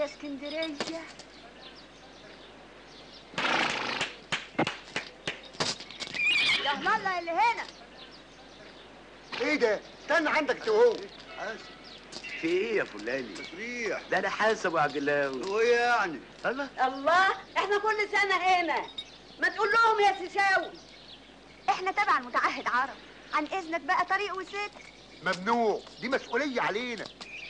يا اسكندريه يا الله اللي هنا ايه ده؟ استنى عندك انت وهو في ايه يا فلاني؟ تسريح ده انا حاسب وعجلاوي وايه يعني؟ الله الله احنا كل سنه هنا ما تقول لهم يا سيساوي احنا تبع المتعهد عرب عن اذنك بقى طريق وست ممنوع دي مسؤولية علينا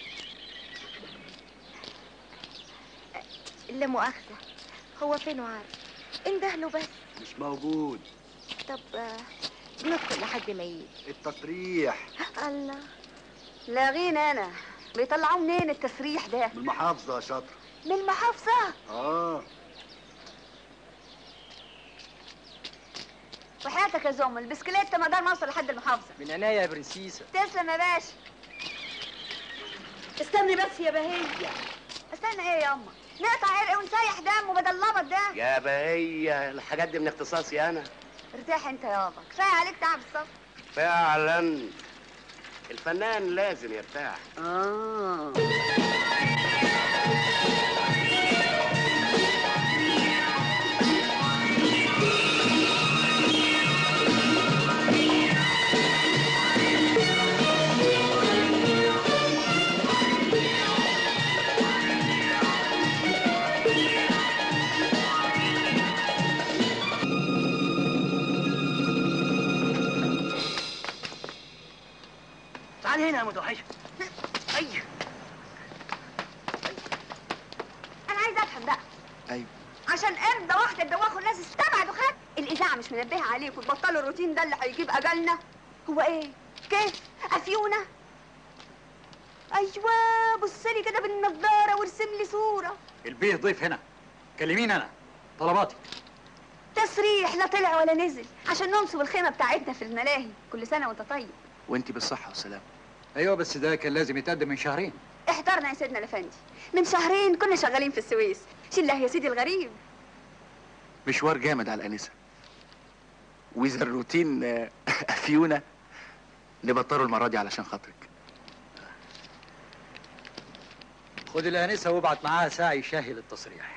لا مؤاخذه هو فين عارف اندهله بس مش موجود طب آه، ندخل لحد ما يجي التصريح الله لاغينا انا بيطلعوه منين التسريح ده من المحافظة يا شاطر من المحافظه اه وحياتك يا زوم البسكليت مدار ما اوصل لحد المحافظه من عينيا يا برنسيسة تسلم يا باشا استني بس يا بهيه استنى ايه يا اما نقطع عرق ونسيح دم وبدل اللبط ده يا بهية الحاجات دي من اختصاصي انا ارتاح انت يابا كفايه عليك تعب الصف فعلا الفنان لازم يرتاح اه تعال هنا يا متوحشة أي انا عايزه افهم بقى ايوه عشان امتى واحده تدوخوا الناس استبعدوا خد الاذاعه مش منبهه عليكم تبطلوا الروتين ده اللي هيجيب اجلنا هو ايه كيف افيونه ايوه بصلي كده بالنضاره وارسم لي صوره البيه ضيف هنا كلميني انا طلباتي تسريح لا طلع ولا نزل عشان ننصب الخيمه بتاعتنا في الملاهي كل سنه وانت طيب وانت بالصحة والسلامة ايوه بس ده كان لازم يتقدم من شهرين احضرنا يا سيدنا الافندي من شهرين كنا شغالين في السويس شله يا سيدي الغريب مشوار جامد على الانسة واذا الروتين آه، افيونة نبطله المرة دي علشان خاطرك خد الانسه وابعت معاها ساعي شاهي للتصريح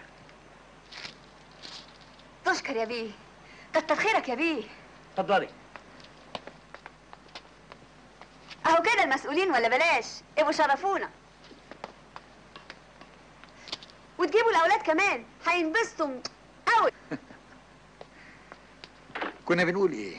تشكر يا بيه كتر خيرك يا بيه اتفضلي اهو كده المسؤولين ولا بلاش ابقوا شرفونا وتجيبوا الاولاد كمان هينبسطوا قوي كنا بنقول ايه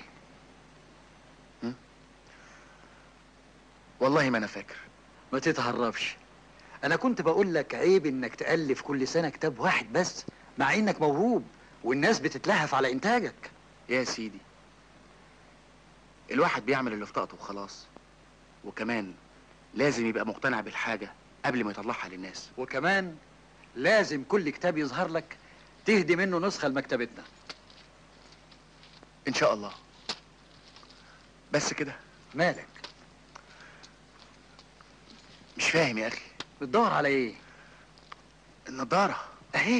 والله ما انا فاكر ما تتهربش انا كنت بقول لك عيب انك تالف كل سنه كتاب واحد بس مع انك موهوب والناس بتتلهف على انتاجك يا سيدي الواحد بيعمل اللي في طاقته وخلاص وكمان لازم يبقى مقتنع بالحاجة قبل ما يطلعها للناس وكمان لازم كل كتاب يظهر لك تهدي منه نسخه لمكتبتنا ان شاء الله بس كده مالك مش فاهم يا اخي بتدور على ايه النضارة اهي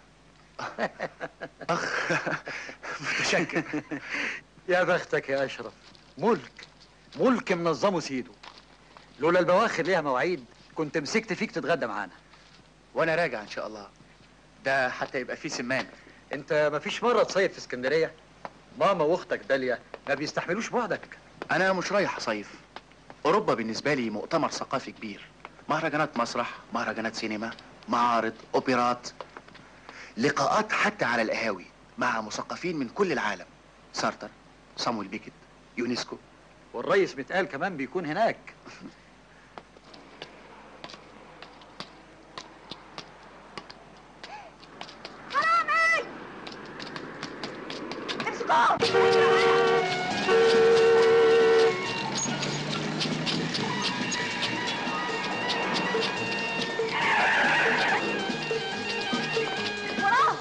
اخ متشكر يا بختك يا اشرف ملك ملك منظمه سيده لولا البواخر ليها مواعيد كنت مسكت فيك تتغدى معانا وانا راجع ان شاء الله ده حتى يبقى فيه سمان انت مفيش مره تصيف في اسكندريه ماما واختك داليا ما بيستحملوش بعدك انا مش رايح اصيف اوروبا بالنسبة لي مؤتمر ثقافي كبير مهرجانات مسرح مهرجانات سينما معارض اوبرات لقاءات حتى على القهاوي مع مثقفين من كل العالم سارتر صامويل بيكت يونسكو والريس متقال كمان بيكون هناك حرامي امسكوه وراهم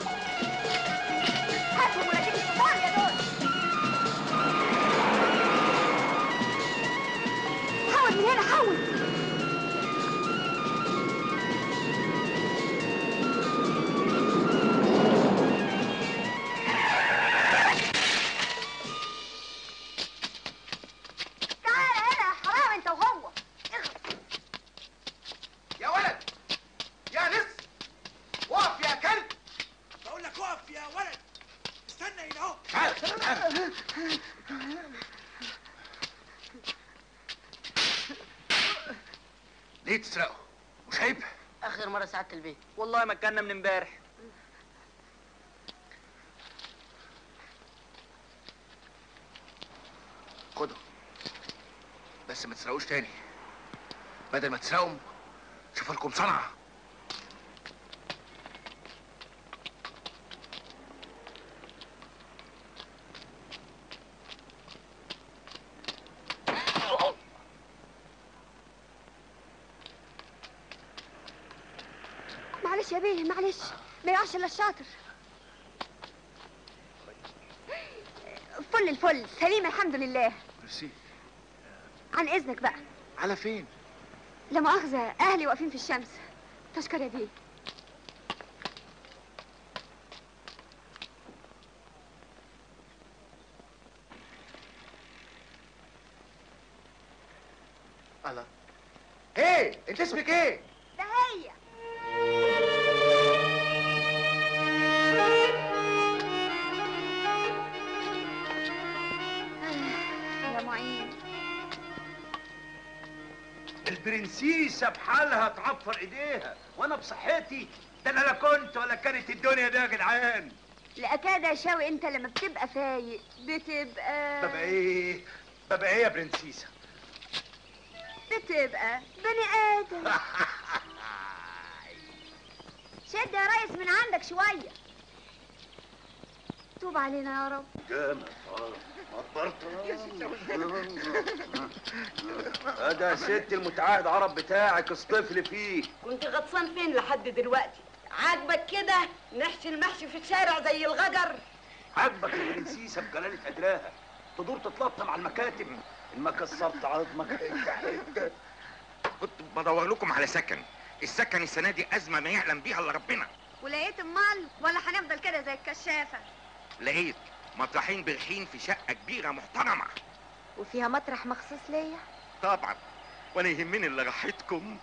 هاتهم ولادين الشيطان يا دول حاول من هنا حاول يا ولد استنى هنا اهو تعال تعال ليه تسرقه؟ مش عيب؟ اخر مره سعاده البيت والله ما كنا من امبارح خده بس ما تسرقوش تاني بدل ما تسرقهم شوفوا لكم صنعه معلش يا بيه معلش ما يقعش الا الشاطر فل الفل سليم الحمد لله ميرسي عن اذنك بقى على فين؟ لا مؤاخذة أهلي واقفين في الشمس تشكر يا بيه الله ايه انت اسمك ايه؟ ده هي يا معين البرنسيسة بحالها تعفر ايديها وانا بصحتي ده انا لا كنت ولا كانت الدنيا دي يا جدعان لأكاد يا شاوي انت لما بتبقى فايق بتبقى ببقى ايه ببقى ايه يا برنسيسة بتبقى بني آدم شد يا ريس من عندك شوية توب علينا يا رب جامد ده يا ست المتعاهد عرب بتاعك اصطفل فيه كنت غطسان فين لحد دلوقتي عاجبك كده نحشي المحشي في الشارع زي الغجر عاجبك البرنسيسة بجلالة قدراها تدور تتلطم على المكاتب إن ما كسرت عظمك كنت بدور لكم على سكن السكن السنه دي ازمه ما يعلم بيها الا ربنا ولقيت امال ولا هنفضل كده زي الكشافة لقيت مطرحين برحين في شقه كبيره محترمه وفيها مطرح مخصوص ليا طبعا وانا يهمني اللي راحتكم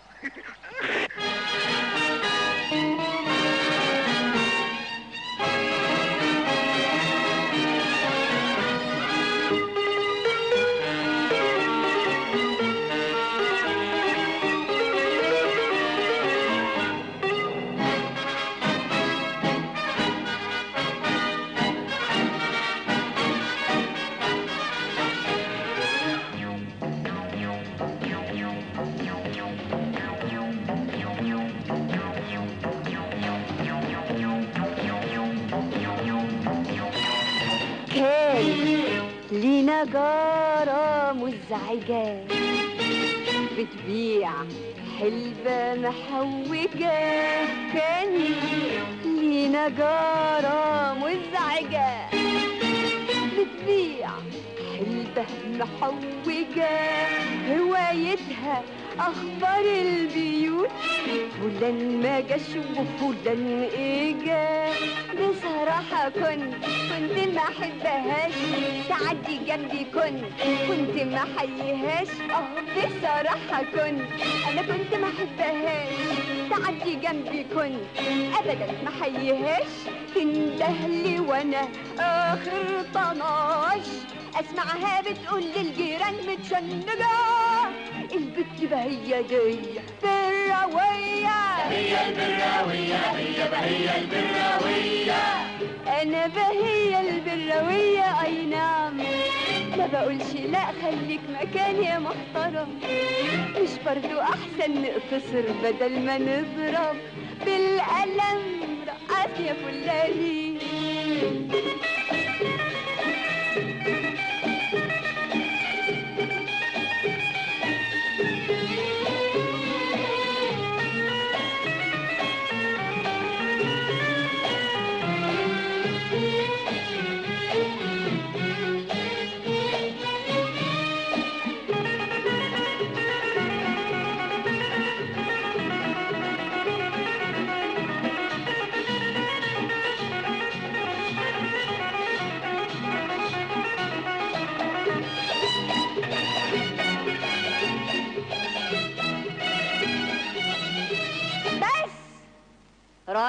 كان لينا جارة مزعجة بتبيع حلبة محوجة كان لينا جارة مزعجة بتبيع حلبة محوجة هوايتها أخبار البيوت فلان ما جاش وفلان إجا بصراحة كنت كنت ما أحبهاش تعدي جنبي كنت كنت ما أحييهاش اه بصراحة كنت أنا كنت ما أحبهاش تعدي جنبي كنت أبدا ما أحييهاش تندهلي وأنا آخر طناش أسمعها بتقول للجيران متشنجة البت بهي دي بالراوية هي البراوية هي بهي البراوية أنا بهي البراوية أي نعم ما بقولش لا خليك مكان يا محترم مش برضو أحسن نقتصر بدل ما نضرب بالقلم رقص يا فلاني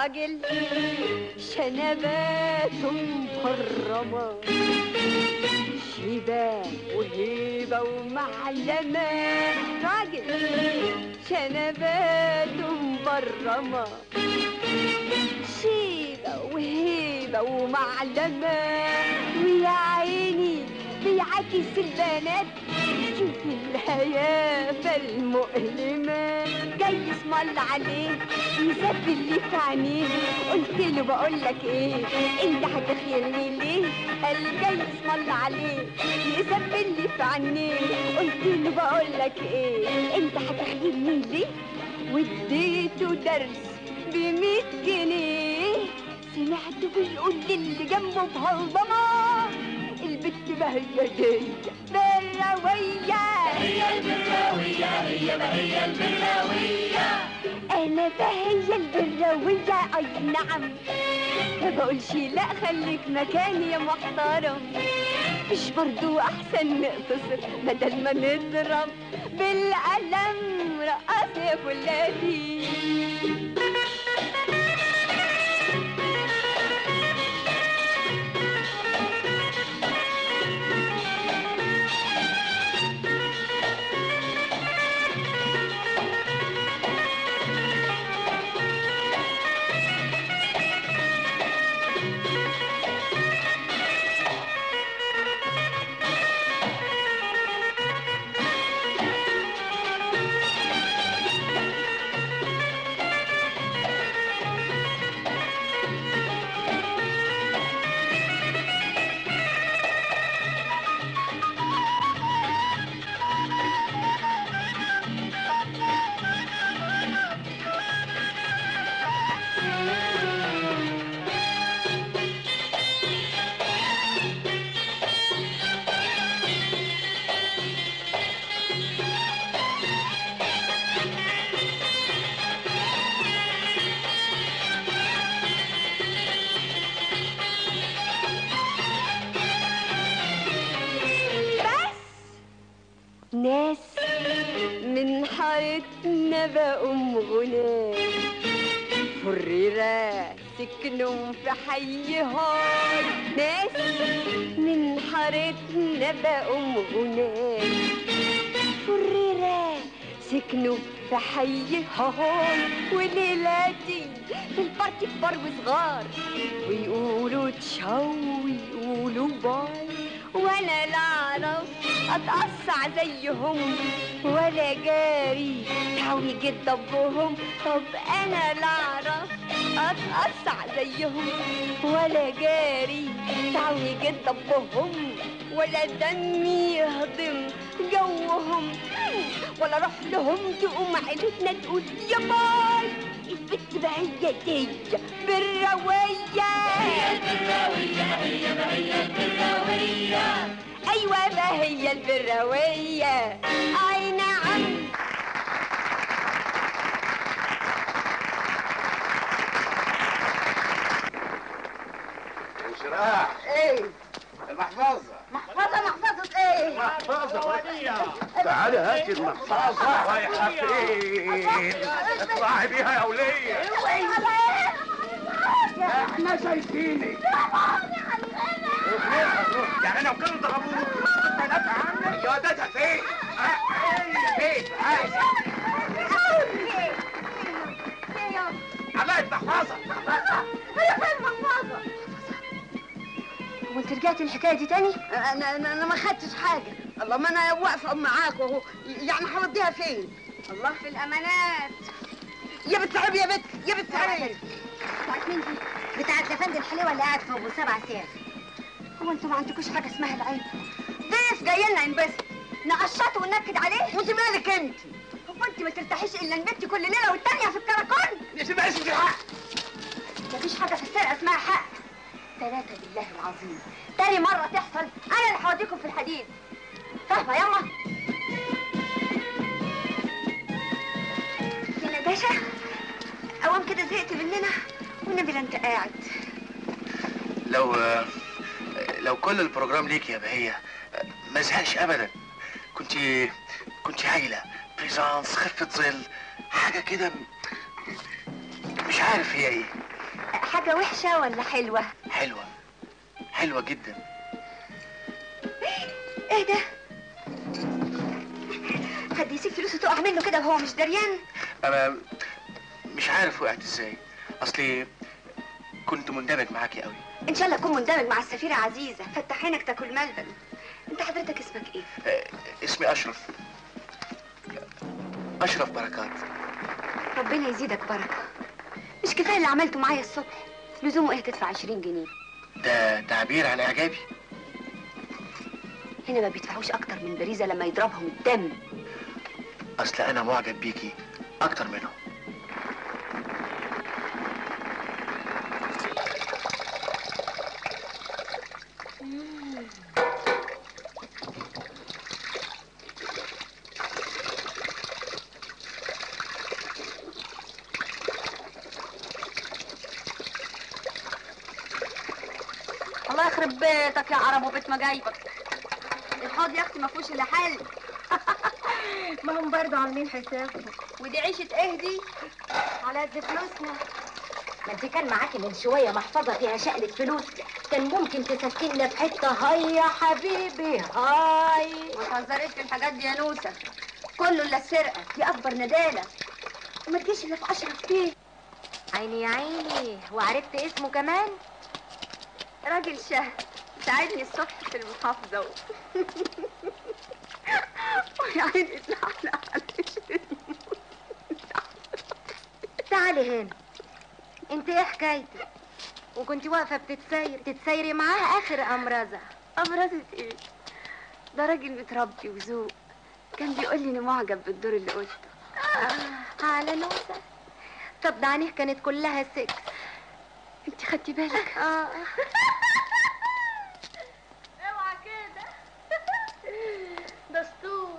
راجل شنبات مكرمة شيبة وهيبة ومعلمة راجل شنبات مبرمة شيبة وهيبة ومعلمة ويا عيني بيعكس البنات شوف الهيافة المؤلمة جاي اسم الله عليه يسب اللي في عينيه قلت له بقول لك ايه انت هتخيلني ليه قال جاي اسم الله عليه يسب اللي في عينيه قلت له بقول لك ايه انت هتخيلني ليه واديته درس بمية جنيه سمعته بيقول للي جنبه بهضمه البت بهية دي براوية هي البراوية هي بهية البراوية أنا بهية البراوية أي نعم ما بقولش لا خليك مكاني يا محترم مش برضو أحسن نقتصر بدل ما نضرب بالقلم رقص يا فلاتي بس ناس من حارتنا بقوا غنى فريرة سكنوا في حي هاي ناس من حارتنا بقوا غنى فريرة سكنوا في حي هاي وليلاتي في البارتي كبار وصغار ويقولوا تشاو ويقولوا باي وانا لا اعرف اتقصع زيهم ولا جاري تعوي جد ضبهم طب انا لا اعرف اتقصع زيهم ولا جاري تعوي جد ضبهم ولا دمي يهضم جوهم ولا اروح لهم تقوم عيلتنا تقول يا باي البت بهية دي بالرواية هي البراوية هي بهية البراوية أيوة بهية البراوية أي نعم انشراح ايه المحفظة محفظة محفظة ايه محفظة وديع تعالي هاتي المحفظة رايحة فين؟ اطلعي بيها يا ولية احنا شايفينك يعني لو كانوا ضربوك كنت هنافع عنك يا ودادها فين؟ ها؟ فين؟ عايز علقت محفظة هي فين المحفظة وانت رجعت الحكاية دي تاني؟ انا انا انا ما خدتش حاجة الله ما انا واقفة معاك وهو يعني هوديها فين؟ الله في الامانات يا بنت عيب يا بنت يا بنت عيب بتاعت مين دي؟ بتاعت لفند الحليوه اللي قاعد فوق سبع ساعات هو انتوا ما عندكوش حاجة اسمها العيب ضيف جاي لنا ينبسط نقشطه وننكد عليه وانت مالك انت؟ هو انت ما ترتاحيش الا نبتي كل ليلة والتانية في الكراكون؟ يا سيدي اسمي حق مفيش حاجة في السرقة اسمها حق ثلاثة بالله العظيم تاني مرة تحصل أنا اللي هوديكم في الحديد فاهمة يلا يلا يا باشا أوام كده زهقت مننا والنبي لا أنت قاعد لو لو كل البروجرام ليك يا بهية ما زهقش ابدا كنت كنت هايله بريزانس خفه ظل حاجه كده م- مش عارف هي ايه حاجة وحشة ولا حلوة؟ حلوة حلوة جدا ايه ده؟ حد يسيب فلوسه تقع منه كده وهو مش دريان؟ انا مش عارف وقعت ازاي اصلي كنت مندمج معاكي قوي ان شاء الله تكون مندمج مع السفيرة عزيزة فتح عينك تاكل ملبن انت حضرتك اسمك ايه؟ آه، اسمي اشرف اشرف بركات ربنا يزيدك بركة مش كفاية اللي عملته معايا الصبح لزومه ايه تدفع 20 جنيه ده تعبير عن اعجابي هنا ما بيدفعوش اكتر من باريزة لما يضربهم الدم اصل انا معجب بيكي اكتر منهم الله يخرب بيتك يا عرب وبيت مجايبك الحوض يا اختي ما فيهوش الا حل ما هم برضه عاملين حسابهم ودي عيشة ايه دي؟ على قد فلوسنا ما انت كان معاكي من شويه محفظه فيها شقلة فلوس كان ممكن تسكننا في حته هاي يا حبيبي هاي ما تهزريش في الحاجات دي يا نوسة كله الا السرقة دي اكبر ندالة وما تجيش الا في اشرف بيه عيني يا عيني وعرفت اسمه كمان راجل شهم ساعدني الصبح في المحافظة و... ويا عيني اتلحلح تعالي هنا انت ايه حكايتك وكنت واقفه بتتساير تتسايري معاه اخر امرزه أبرزت ايه؟ ده راجل متربي وذوق كان بيقول لي اني معجب بالدور اللي قلته آه على نوسه طب ده عينيه كانت كلها سكس انت خدتي بالك؟ اه اوعى كده دستور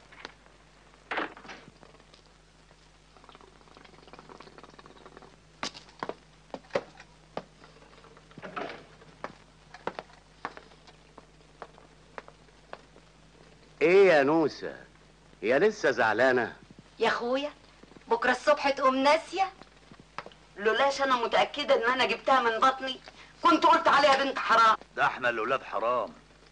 ايه يا نوسة هي لسه زعلانة يا اخويا بكره الصبح تقوم ناسيه لولاش انا متاكده ان انا جبتها من بطني كنت قلت عليها بنت حرام ده احنا الاولاد حرام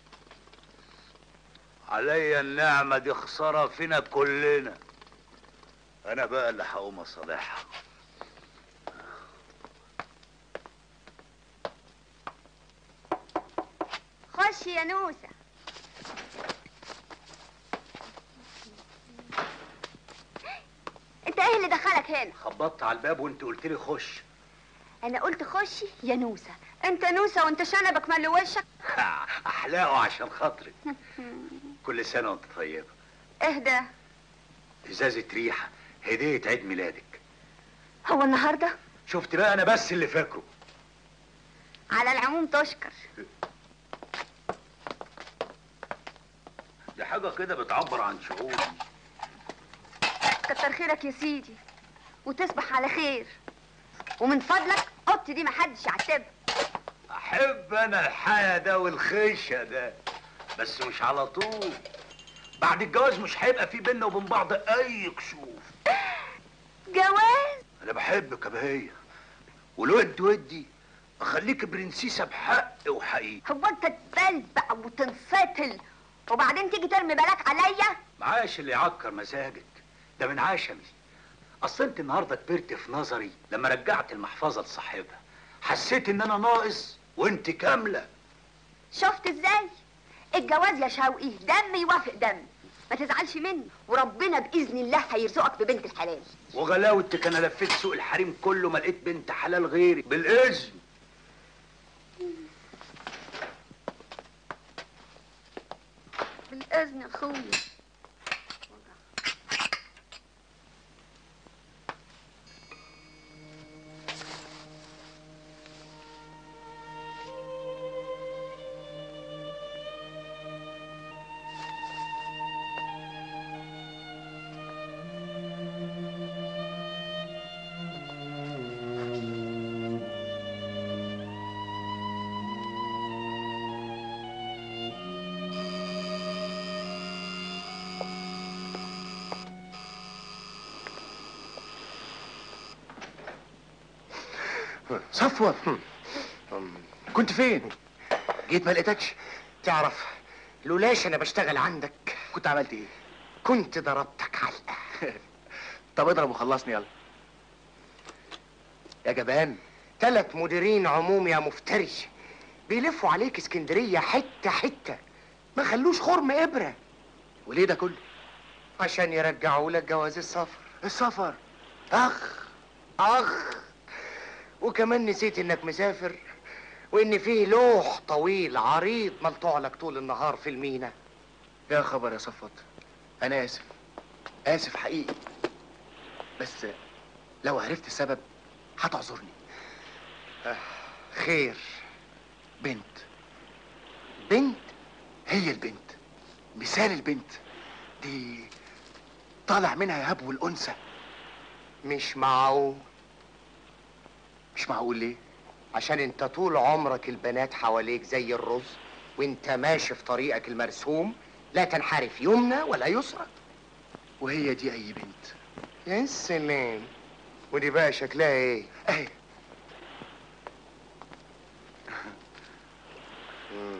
عليا النعمة دي خسارة فينا كلنا انا بقى اللي هقوم اصالحها خش يا نوسة انت ايه اللي دخلك هنا؟ خبطت على الباب وانت قلت لي خش انا قلت خشي يا نوسة انت نوسة وانت شنبك مال وشك احلاقه عشان خاطرك كل سنة وانت طيبة اهدى ازازة ريحة هدية عيد ميلادك هو النهاردة شفت بقى انا بس اللي فاكره على العموم تشكر دي حاجة كده بتعبر عن شعوري كتر خيرك يا سيدي وتصبح على خير ومن فضلك حط دي محدش يعتبها احب انا الحياة ده والخشة ده بس مش على طول بعد الجواز مش هيبقى في بينا وبين بعض اي كسوف جواز انا بحبك يا بهية والود ودي اخليك برنسيسة بحق وحقيقة هو انت تبلبع وتنسطل وبعدين تيجي ترمي بالك عليا معاش اللي يعكر مزاجك ده من عشمي اصل انت النهارده كبرت في نظري لما رجعت المحفظه لصاحبها حسيت ان انا ناقص وانت كامله شفت ازاي الجواز يا شوقي دم يوافق دم ما تزعلش مني وربنا باذن الله هيرزقك ببنت الحلال وغلاوتك انا لفيت سوق الحريم كله ما لقيت بنت حلال غيري بالاذن بالاذن يا اخويا صفوت كنت فين جيت ما لقيتكش تعرف لولاش انا بشتغل عندك كنت عملت ايه كنت ضربتك علقه طب اضرب وخلصني يلا يا جبان ثلاث مديرين عموم يا مفتري بيلفوا عليك اسكندريه حته حته ما خلوش خرم ابره وليه ده كله عشان يرجعوا لك جواز السفر السفر اخ اخ وكمان نسيت انك مسافر وان فيه لوح طويل عريض ملطوع لك طول النهار في المينا يا خبر يا صفوت انا اسف اسف حقيقي بس لو عرفت السبب هتعذرني خير بنت بنت هي البنت مثال البنت دي طالع منها هبو الانثى مش معقول مش معقول ليه عشان انت طول عمرك البنات حواليك زي الرز وانت ماشي في طريقك المرسوم لا تنحرف يمنى ولا يسرى وهي دي اي بنت يا سلام ودي بقى شكلها ايه اهي مم.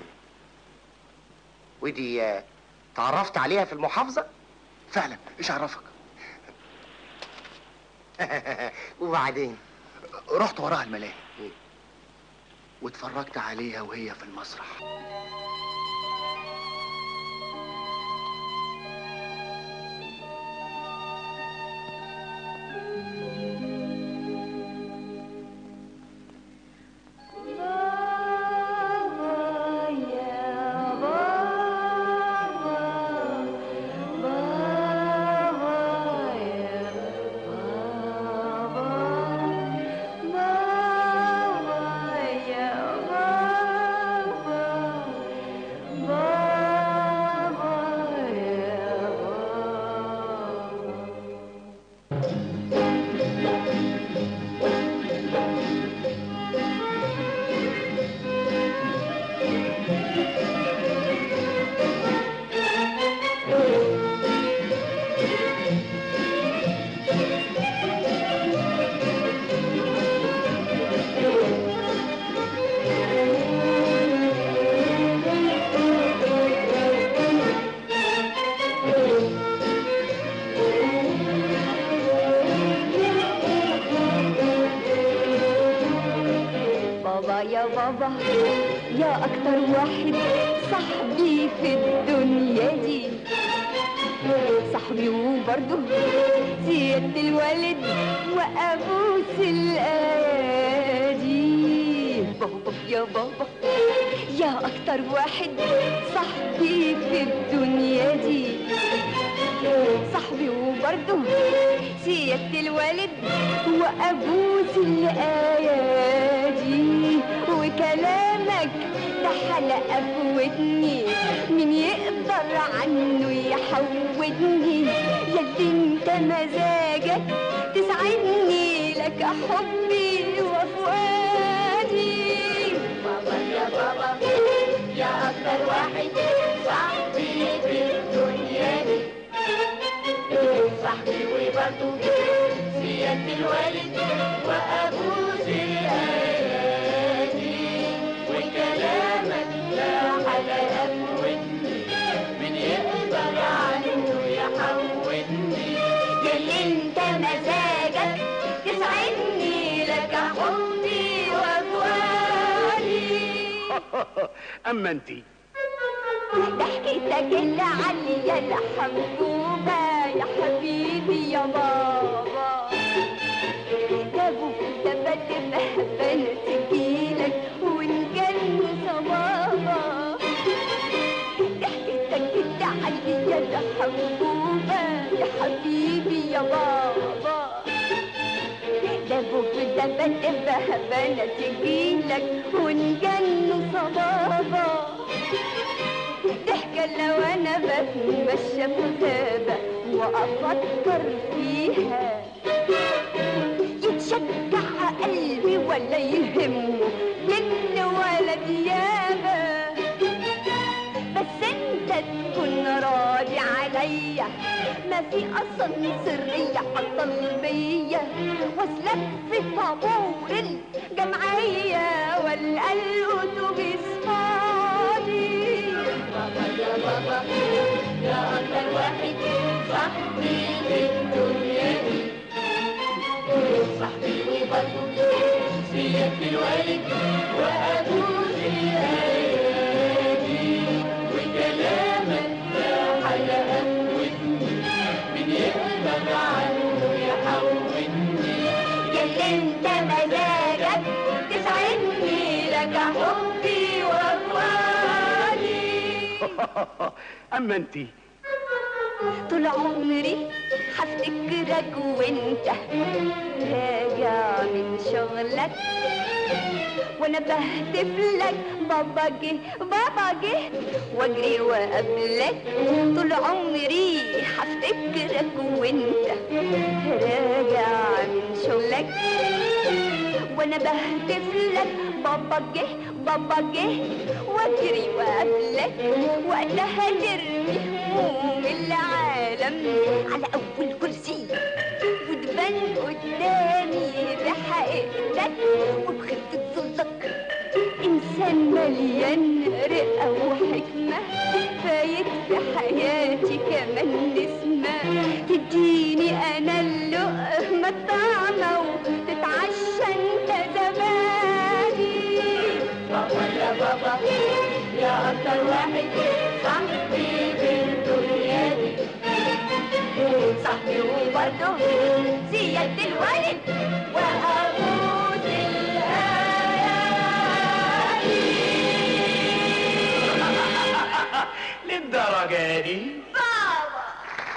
ودي آه، تعرفت عليها في المحافظة فعلا ايش عرفك وبعدين رحت وراها الملاهي واتفرجت عليها وهي في المسرح بابا يا بابا يا أكتر واحد صاحبي في الدنيا دي صاحبي وبرضه سيادة الوالد وأبوس الأيادي بابا يا بابا يا أكتر واحد صاحبي في الدنيا دي صاحبي وبرضه سيادة الوالد وأبوس الأيادي وكلامك ده حلقة في ودني مين يقدر عنه يحودني يدي انت مزاجك تسعدني لك حبي وفؤادي بابا يا بابا يا أكتر واحد صاحبي في الدنيا دي صاحبي وبرضه سيادة الوالد وأبوس الأيادي وكلامك لا حلقة في ودني من يقدر عنه يحودني يلي انت مزاجك تسعدني لك حبي وفؤادي اما انتي ضحكتك العالية الحبوبة يا حبيبي يا بابا جابوك دبت بهبل تجيلك وإن كان صبابا ضحكتك العالية الحبوبة يا حبيبي يا بابا جابوك دبت بهبل تجيلك وإن كان صبابا ضحكة لو أنا بتمشى في غابة وأفكر فيها يتشجع قلبي ولا يهمه جن ولا ديابة بس انت تكون راضي عليا ما في اصلا سرية حصل بيا واسلك في طابور الجنة الجمعية والقى الأتوبيس فاضي بابا يا بابا يا أكتر واحد صاحبي في الدنيا دي صاحبي وبرضه سيادة الوالد وأبوس الأيادي وكلامك ده حلقة ودني من يقبض عنه يحولني يا اللي انت مزاجك تسعدني لك حبي وأقوالي اما انتي طول عمري هفتكرك وانت راجع من شغلك وانا بهتف لك بابا جه بابا جه واجري واقابلك طول عمري هفتكرك وانت راجع من شغلك وانا بهتف لك بابا جه بابا جه واجري وقابلك وقتها ترمي هموم العالم على اول كرسي وتبان قدامي بحقيقتك وبخفة ظلك انسان مليان رقة وحكمة فايت في حياتي كمان نسمة تديني انا اللقمة الطعمة وتتعشى انت زماني بابا يا بابا يا اكتر واحد صاحبي في الدنيا دي صاحبي وبرضه سيادة الوالد وأبوس للدرجة دي بابا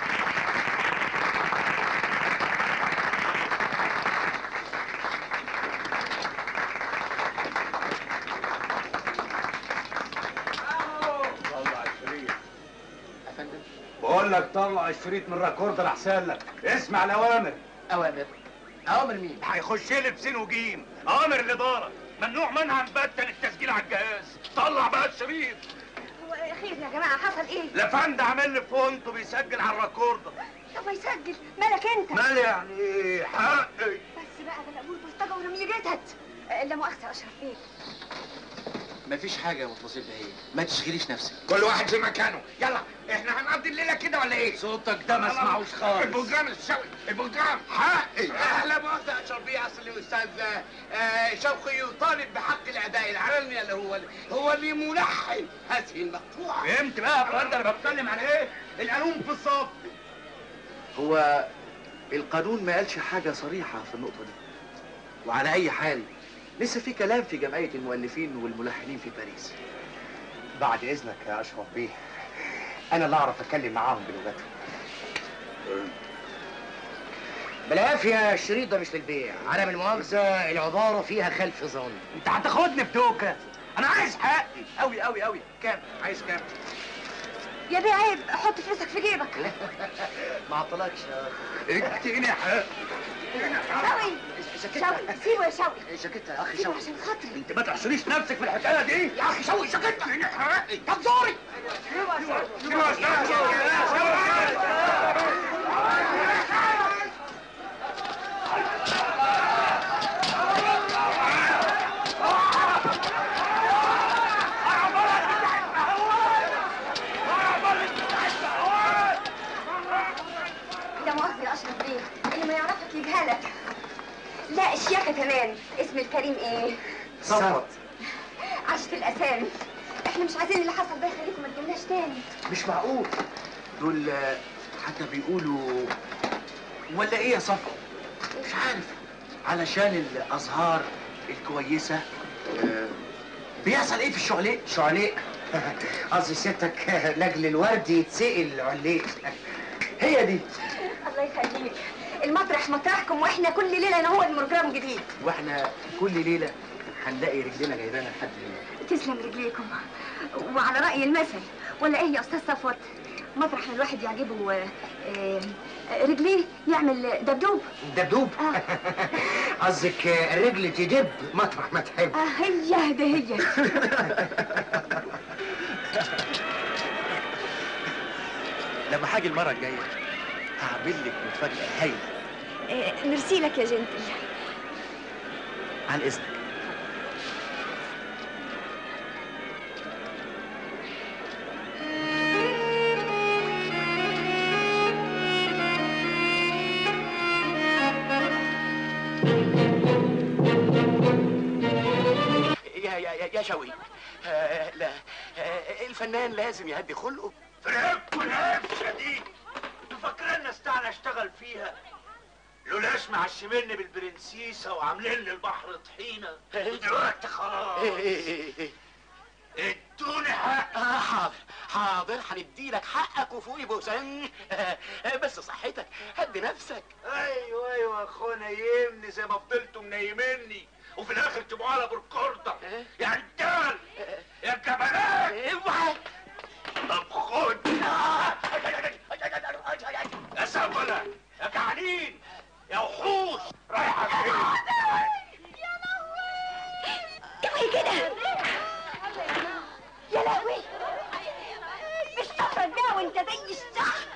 طلع الشريط بقول لك طلع الشريط من الريكوردر احسن لك اسمع الاوامر اوامر اوامر مين هيخش لي بسين وجيم اوامر الاداره ممنوع منها نبتل التسجيل على الجهاز طلع بقى الشريط هو خير يا جماعه حصل ايه لفند عامل لي فونت بيسجل على الريكوردر طب ما يسجل مالك انت مال يعني ايه حقي بس بقى ده مقبول بلطجه ورميجتها لا مؤاخذه يا اشرف بيه مفيش حاجة يا متفصيل ده ايه ما تشغليش نفسك كل واحد في مكانه يلا احنا هنقضي الليله كده ولا ايه صوتك ده ما اسمعوش خالص البروجرام الشوقي البروجرام حقي اهلا مؤاخذه يا اشرف بيه اصل الاستاذ آه، شوقي يطالب بحق الاداء العلني اللي هو هو اللي ملحن هذه المقطوعه فهمت بقى يا فندم انا بتكلم عن ايه القانون في الصف هو القانون ما قالش حاجة صريحة في النقطة دي وعلى أي حال لسه في كلام في جمعية المؤلفين والملحنين في باريس بعد اذنك يا اشرف بيه انا اللي اعرف اتكلم معاهم بلغتهم بالعافية الشريط ده مش للبيع عدم المؤاخذة العبارة فيها خلف ظن انت هتاخدني في دوكه انا عايز حقي قوي قوي قوي كام عايز كام يا بيه عيب حط فلوسك في جيبك ما عطلكش اديني حقي شوقي شوقي سيبه يا شوقي شكتها يا اخي سيبه شوقي عشان خاطري انت ما تحشريش نفسك في الحكايه دي يا اخي شوقي شكتها اديني حقي طب زوري لا مؤاخذة يا أشرف بيه اللي ما يعرفك يجهلك لا الشياكة كمان اسم الكريم ايه؟ صفت عشت الأسامي احنا مش عايزين اللي حصل ده يخليكم ما تجيلناش تاني مش معقول دول آه، حتى بيقولوا ولا ايه يا صفا مش عارف علشان الازهار الكويسه آه، بيحصل ايه في الشعليق شعليق قصدي سيادتك لاجل الورد يتسقل عليق هي دي الله يخليك المطرح مطرحكم واحنا كل ليلة نهو بروجرام جديد واحنا كل ليله هنلاقي رجلنا جايبانا لحد هنا تسلم رجليكم وعلى رأي المثل ولا ايه يا أستاذ صفوت مطرح ما الواحد يعجبه آه، آه، رجليه يعمل دبدوب دبدوب آه. قصدك الرجل تدب مطرح ما تحب آه هي ده هي لما هاجي المره الجايه هعمل لك مفاجاه هايله آه، ميرسي لك يا جنتل عن اذنك يا شوقي آه لا آه الفنان لازم يهدي خلقه فرقكوا القفشه دي انتوا فاكرين استعنى اشتغل فيها لولاش معشميني بالبرنسيسه وعاملين لي البحر طحينه ودلوقتي خلاص ادوني حق آه حاضر حاضر هنديلك حقك وفوقي بوسان آه بس صحتك هدي نفسك ايوه ايوه اخويا نيمني زي ما فضلتوا منيمني وفي الاخر تبقوا على بالكرده يا رجال يا جبلات اوعى طب خد يا سبلة يا جعانين يا وحوش رايحه فين اوعي كده يا لهوي مش صفرك ده وانت زي الشحن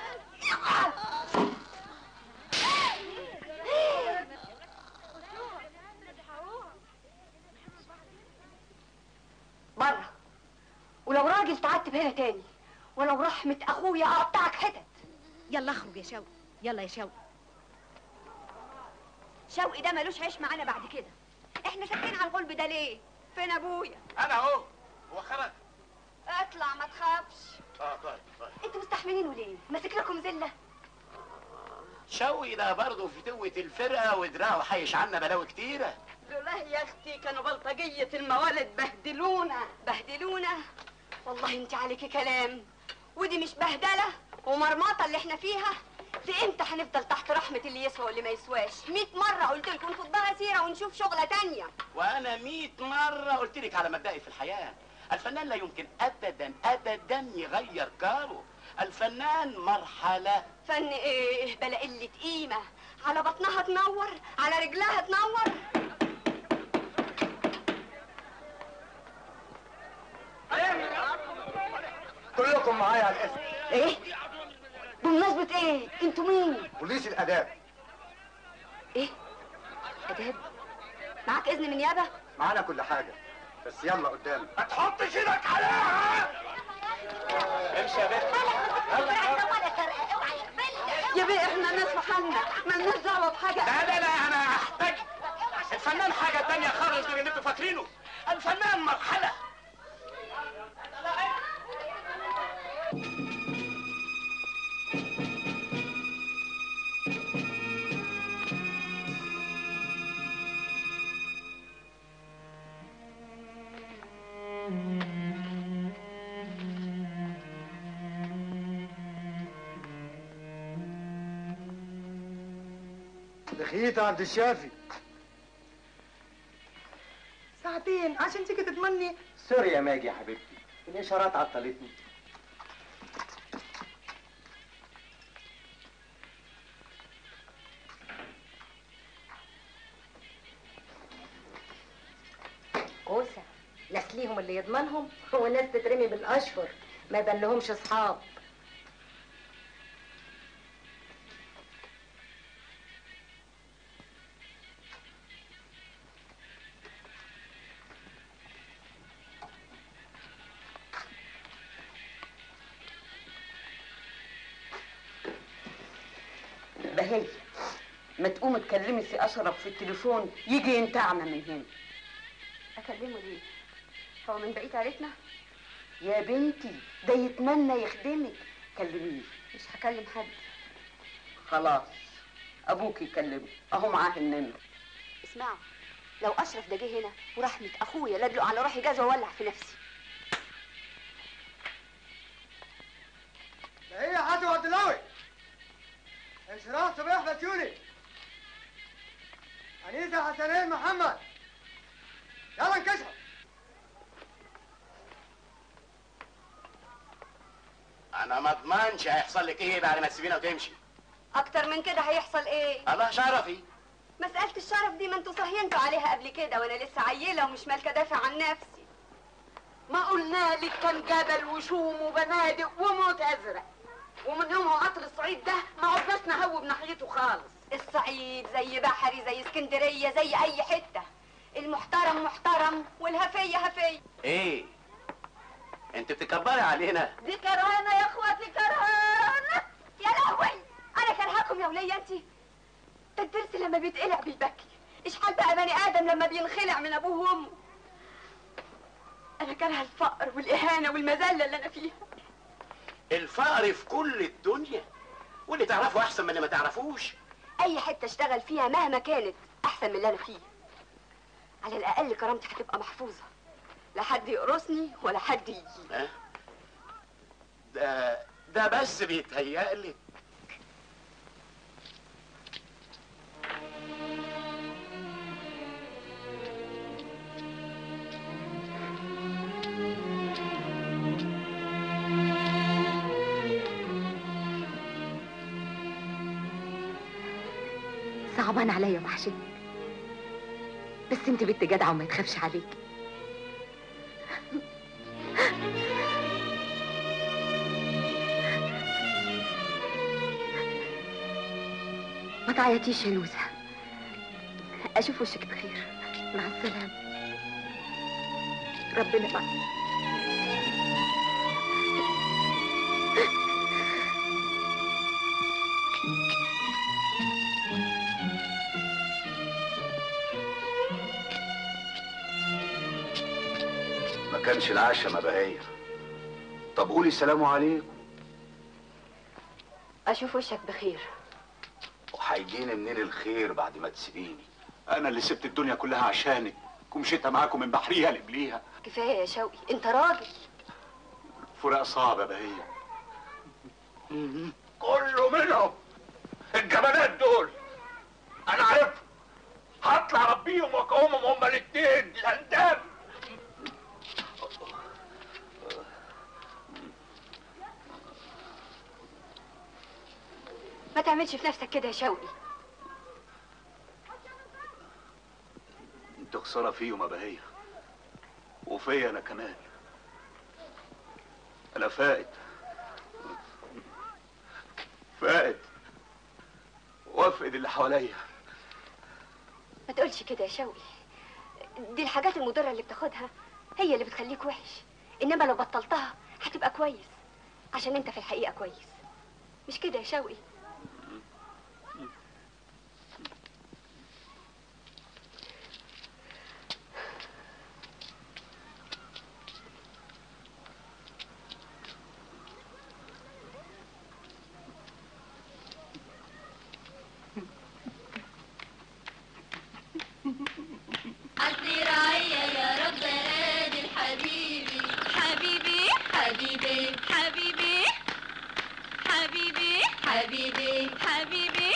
بره ولو راجل تعتب هنا تاني ولو رحمة اخويا اقطعك حتت يلا اخرج يا شوقي يلا يا شوقي شوقي ده ملوش عيش معانا بعد كده احنا ساكتين على الغلب ده ليه فين ابويا انا اهو هو خرج اطلع ما تخافش اه طيب طيب انتوا مستحملينه ليه ماسك لكم زله شوقي ده برضه فتوة الفرقة ودراعه حيش عنا بلاوي كتيرة لولا يا اختي كانوا بلطجية الموالد بهدلونا بهدلونا والله انت عليكي كلام ودي مش بهدله ومرمطه اللي احنا فيها في امتى هنفضل تحت رحمه اللي يسوى واللي ما يسواش 100 مره قلت لكم خدها سيره ونشوف شغله تانية وانا مية مرة قلت لك على مبدئي في الحياة الفنان لا يمكن ابدا ابدا يغير كاره الفنان مرحلة فن ايه بلا قله قيمه على بطنها تنور على رجلها تنور كلكم معايا على الاسم ايه بمناسبه ايه انتوا مين بوليس الاداب ايه اداب معاك اذن من نيابه معانا كل حاجه بس يلا قدام ما تحطش ايدك عليها امشي يا بنت يا بيه احنا ناس في حالنا مالناش دعوه بحاجه لا لا لا انا احتاج الفنان حاجة تانية خالص غير اللي انتوا فاكرينه الفنان مرحلة دخيت عبد الشافي ساعتين عشان تيجي تضمني سوري يا ماجي يا حبيبتي الاشارات عطلتني كوسه ناس ليهم اللي يضمنهم وناس تترمي بالاشهر ما يبان لهمش اصحاب بهي ما تقوم تكلمي سي اشرف في التليفون يجي ينتعنا من هنا اكلمه ليه هو من بقيه عيلتنا يا بنتي ده يتمنى يخدمك كلميه مش هكلم حد خلاص ابوك يكلمه اهو معاه النمر اسمعوا لو اشرف ده جه هنا ورحمه اخويا لا ادلق على روحي جاز واولع في نفسي ده ايه يا حاتم عبد القوي انشراح صبيح بسيوني انيسه حسنين محمد يلا انكشف انا ما اضمنش هيحصل لك ايه بعد ما تسيبينا وتمشي اكتر من كده هيحصل ايه الله شرفي مساله الشرف دي ما انتوا صهينتوا عليها قبل كده وانا لسه عيله ومش مالكه دافع عن نفسي ما قلنا لك كان جبل وشوم وبنادق وموت ازرق ومن يوم ما قطر الصعيد ده ما عدناش نهوب ناحيته خالص الصعيد زي بحري زي اسكندريه زي اي حته المحترم محترم والهفيه هفيه ايه انت بتكبري علينا دي كرهانه يا اخواتي كرهانه يا لهوي انا كرهاكم يا وليه انت ده الدرس لما بيتقلع بيبكي اشحال بقى بني ادم لما بينخلع من ابوه وامه انا كارهه الفقر والاهانه والمذله اللي انا فيها الفقر في كل الدنيا واللي تعرفه احسن من اللي ما تعرفوش اي حته اشتغل فيها مهما كانت احسن من اللي انا فيه على الاقل كرامتي هتبقى محفوظه لا حد يقرصني ولا حد يجي ها ده ده بس بيتهيألي صعبان عليا وحشتك بس انت بنت جدعه وما تخافش عليك ما تعيطيش يا لوزة اشوف وشك بخير مع السلامة ربنا معك ما كانش العشاء ما بهية طب قولي السلام عليكم اشوف وشك بخير وهيجيني منين الخير بعد ما تسيبيني انا اللي سبت الدنيا كلها عشانك ومشيتها معاكم من بحريها لقبليها كفايه يا شوقي انت راجل فراق صعب يا بهية كله منهم الجبانات دول انا عارفهم هطلع اربيهم واقومهم هما الاتنين الانداب ما تعملش في نفسك كده يا شوقي انت خساره فيهم يا بهية وفيا انا كمان انا فائد فائد وافقد اللي حواليا ما تقولش كده يا شوقي دي الحاجات المضرة اللي بتاخدها هي اللي بتخليك وحش انما لو بطلتها هتبقى كويس عشان انت في الحقيقة كويس مش كده يا شوقي الزراعية يا رب قادر حبيبي حبيبي حبيبي حبيبي حبيبي حبيبي حبيبي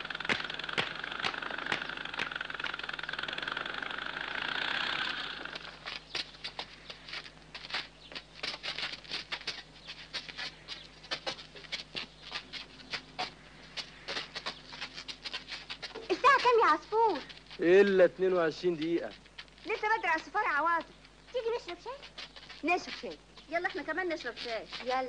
الساعة كام يا عصفور؟ الا 22 دقيقة لسه بدري على السفارة يا عواطف تيجي نشرب شاي؟ نشرب شاي يلا احنا كمان نشرب شاي يلا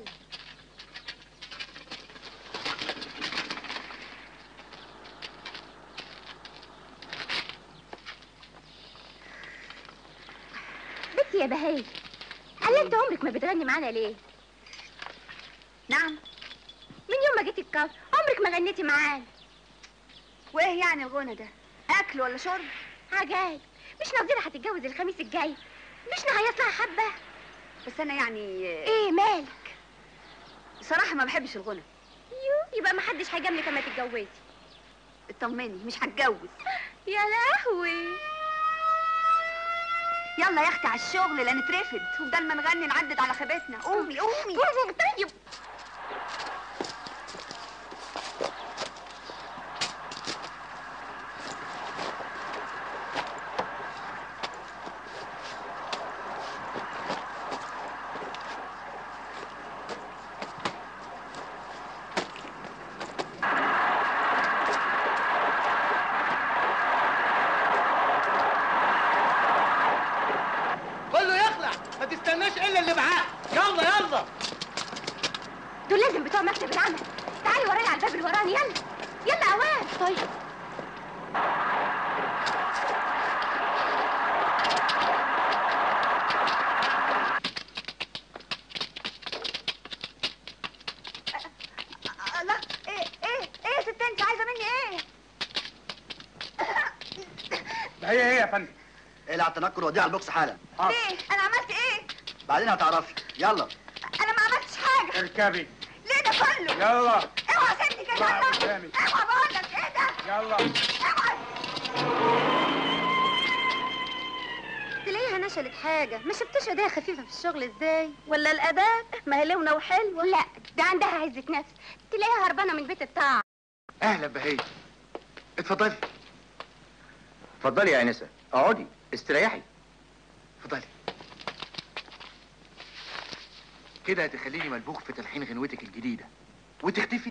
بنتي يا بهاي قللت عمرك ما بتغني معانا ليه؟ نعم من يوم ما جيت الكفر عمرك ما غنيتي معانا وايه يعني الغنى ده؟ اكل ولا شرب؟ عجايب مش نظيرة هتتجوز الخميس الجاي مش نهيص لها حبة بس انا يعني ايه مالك؟ بصراحة ما بحبش الغنى يو يبقى ما حدش هيجاملك اما تتجوزي اطمني مش هتجوز يا لهوي يلا يا اختي على الشغل لا نترفد وبدل ما نغني نعدد على خيبتنا قومي قومي طيب كله يخلع ما تستناش الا اللي معاه يلا يلا دول لازم بتوع مكتب العمل تعالي ورايا على الباب اللي وراني يلا يلا عواد طيب لا ايه ايه ايه يا ست انت عايزه مني ايه هي هي يا فندم اقلع التنكر وديه على البوكس حالا ليه انا عملت ايه بعدين هتعرفي يلا انا ما عملتش حاجه اركبي ليه ده كله يلا اوعى سيبني كده بعد يلا قدامي. اوعى بقول لك ايه ده يلا اوعى تلاقيها نشلت حاجة ما شفتش ايديها خفيفة في الشغل ازاي ولا الأداة ما هي لونة وحلوة لا ده عندها عزة نفس تلاقيها هربانة من بيت بتاعها اهلا بهي اتفضلي اتفضلي يا انسه اقعدي استريحي اتفضلي كده هتخليني ملبوخ في تلحين غنوتك الجديدة وتختفي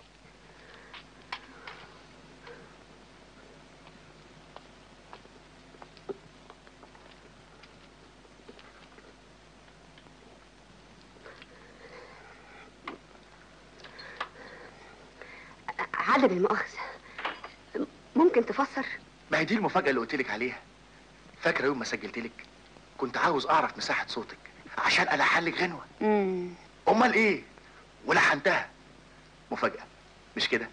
عدم المؤاخذة ممكن تفسر ما هي دي المفاجأة اللي قلت لك عليها فاكرة يوم ما سجلت لك كنت عاوز أعرف مساحة صوتك عشان ألحن لك غنوة امم أمال إيه ولحنتها مفاجأة مش كده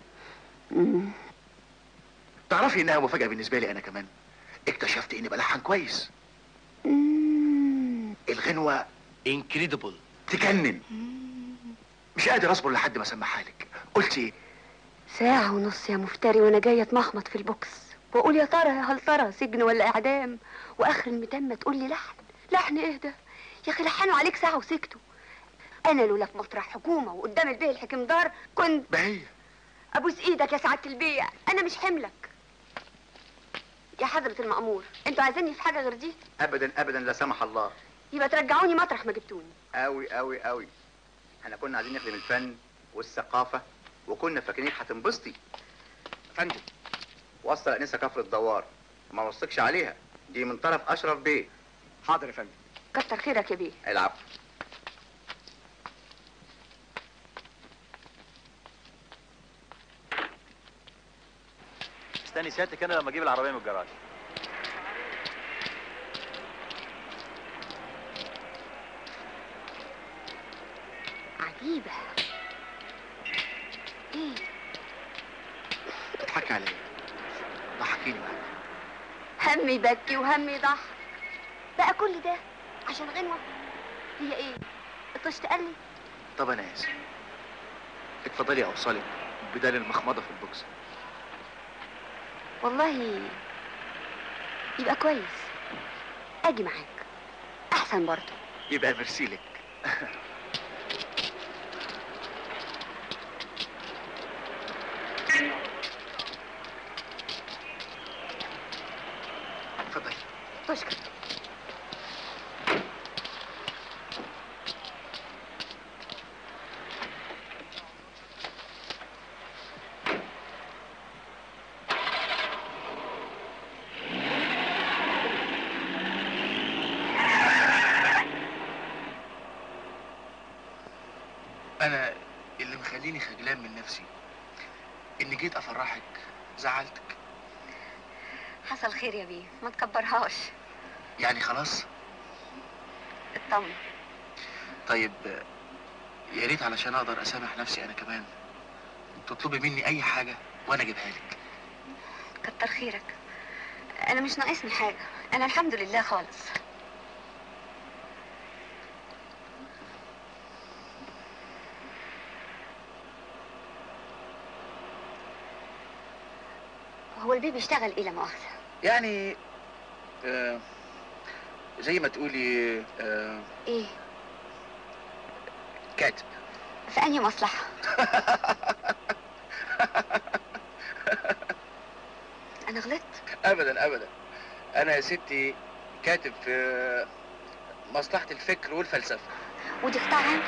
تعرفي إنها مفاجأة بالنسبة لي أنا كمان اكتشفت إني بلحن كويس الغنوة انكريدبل تجنن مش قادر اصبر لحد ما اسمعها لك قلت ايه ساعة ونص يا مفتري وانا جاية اتمخمط في البوكس واقول يا ترى يا هل ترى سجن ولا اعدام واخر المتمة تقول لي لحن لحن ايه ده يا اخي لحنوا عليك ساعة وسكتوا انا لولا في مسرح حكومة وقدام البيه الحكمدار كنت بهية ابوس ايدك يا سعادة البيع انا مش حملك يا حضرة المأمور انتوا عايزيني في حاجة غير دي ابدا ابدا لا سمح الله يبقى ترجعوني مطرح ما جبتوني قوي قوي قوي احنا كنا عايزين نخدم الفن والثقافه وكنا فاكرين هتنبسطي فندم وصل انسه كفر الدوار ما وثقش عليها دي من طرف اشرف بيه حاضر يا فندم كتر خيرك يا بيه العفو استني سيادتك انا لما اجيب العربيه من الجراج عجيبة ايه اضحكي عليا ضحكيني معاك همي يبكي وهمي يضحك بقى كل ده عشان غنوة هي ايه الطشت قال لي طب انا اسف اتفضلي اوصلك بدل المخمضه في البوكس والله يبقى كويس اجي معاك احسن برضه يبقى ميرسي لك اتفضلي تشكر انا اللي مخليني خجلان من نفسي اني جيت افرحك زعلتك حصل خير يا بيه ما تكبرهاش يعني خلاص اطمن طيب يا ريت علشان اقدر اسامح نفسي انا كمان تطلبي مني اي حاجه وانا اجيبها لك كتر خيرك انا مش ناقصني حاجة انا الحمد لله خالص هو البيه بيشتغل ايه لا مؤاخذة يعني آه زي ما تقولي آه ايه كاتب في انهي مصلحة انا غلطت ابدا ابدا انا يا ستي كاتب في مصلحه الفكر والفلسفه ودي قطاع عام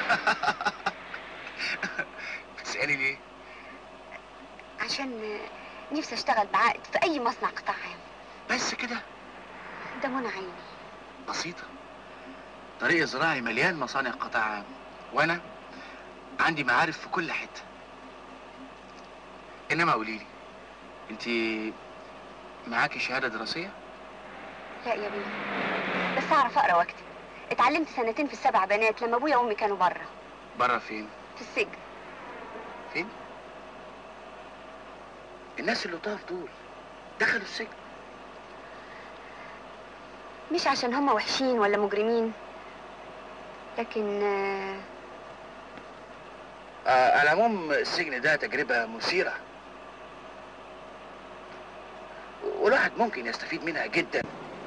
بتسالي ليه عشان نفسي اشتغل بعقد في اي مصنع قطاع عام بس كده ده منى عيني بسيطه طريق زراعي مليان مصانع قطاع عام وانا عندي معارف في كل حته انما قولي لي انت معاكي شهاده دراسيه لا يا بيه بس اعرف اقرا واكتب اتعلمت سنتين في السبع بنات لما ابويا وامي كانوا بره بره فين في السجن فين الناس اللي طاف دول دخلوا السجن مش عشان هم وحشين ولا مجرمين لكن آه، آه على العموم السجن ده تجربة مثيرة والواحد ممكن يستفيد منها جدا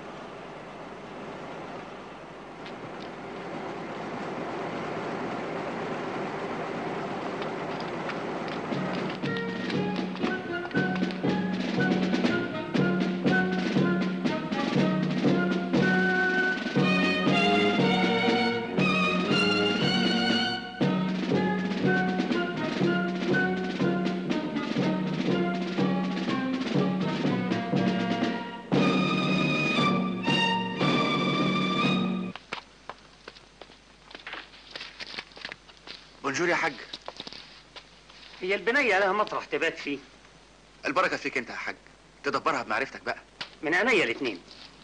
بونجور يا حاج هي البنية لها مطرح تبات فيه البركة فيك انت يا حاج تدبرها بمعرفتك بقى من عينيا الاتنين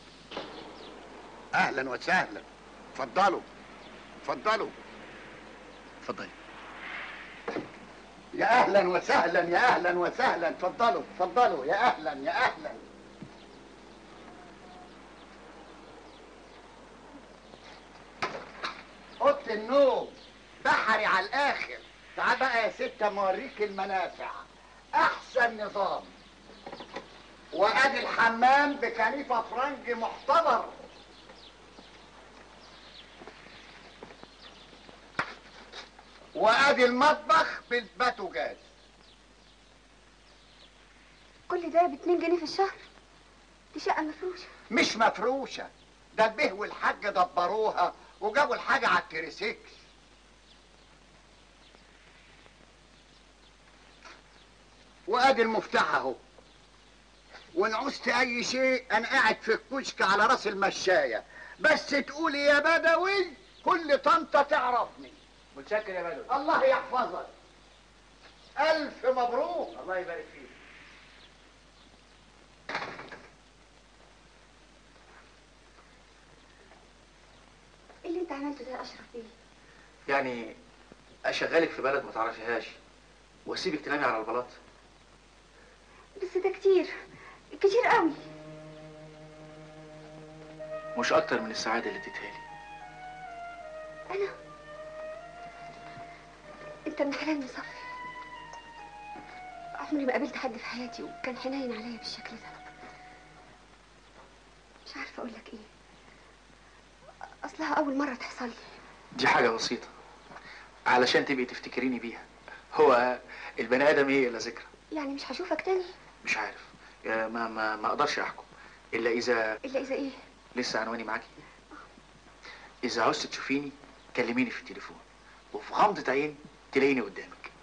اهلا وسهلا اتفضلوا اتفضلوا اتفضلي يا اهلا وسهلا يا اهلا وسهلا اتفضلوا اتفضلوا يا اهلا يا اهلا اوضه النوم بحري على الاخر تعال بقى يا ستة موريك المنافع احسن نظام وادي الحمام بكنيفه فرنج محتضر وادي المطبخ بالباتوجاز كل ده باتنين جنيه في الشهر دي شقة مفروشة مش مفروشه ده البه والحاج دبروها وجابوا الحاجه على التريسيكل وادي المفتاح اهو وان عوزت اي شيء انا قاعد في الكشك على راس المشايه بس تقولي يا بدوي كل طنطا تعرفني متشكر يا بدوي الله يحفظك الف مبروك الله يبارك فيك ايه اللي انت عملته ده يا اشرف بيه يعني اشغلك في بلد ما تعرفيهاش واسيبك تنامي على البلاط بس ده كتير كتير قوي مش اكتر من السعادة اللي اديتها لي انا انت ابن حلال مصفي عمري ما قابلت حد في حياتي وكان حنين عليا بالشكل ده مش عارفه اقول لك ايه اصلها اول مره تحصل لي دي حاجة بسيطة علشان تبقي تفتكريني بيها هو البني ادم ايه الا ذكرى يعني مش هشوفك تاني مش عارف يا ما ما ما اقدرش احكم الا اذا الا اذا ايه لسه عنواني معاكي اذا عوزت تشوفيني كلميني في التليفون وفي غمضة عين تلاقيني قدامك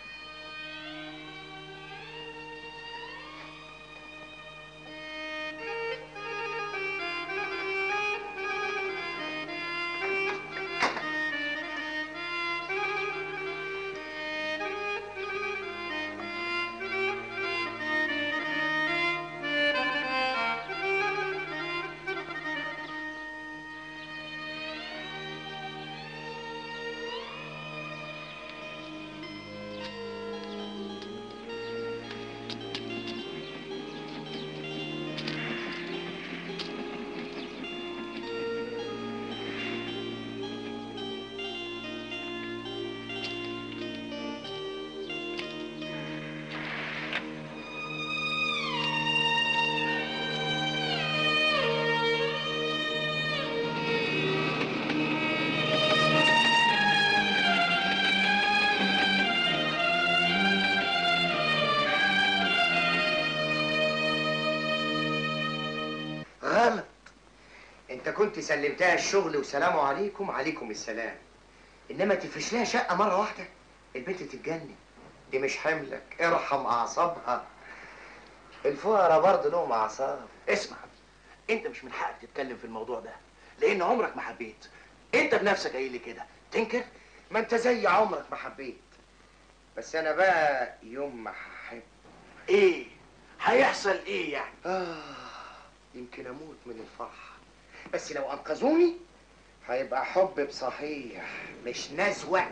غلط انت كنت سلمتها الشغل وسلام عليكم عليكم السلام انما تفرش لها شقه مره واحده البنت تتجنن دي مش حملك ارحم اعصابها الفقراء برضه لهم اعصاب اسمع انت مش من حقك تتكلم في الموضوع ده لان عمرك ما حبيت انت بنفسك قايل لي كده تنكر ما انت زي عمرك ما حبيت بس انا بقى يوم ما هحب ايه هيحصل ايه يعني آه يمكن اموت من الفرح بس لو انقذوني هيبقى حب بصحيح مش نزوة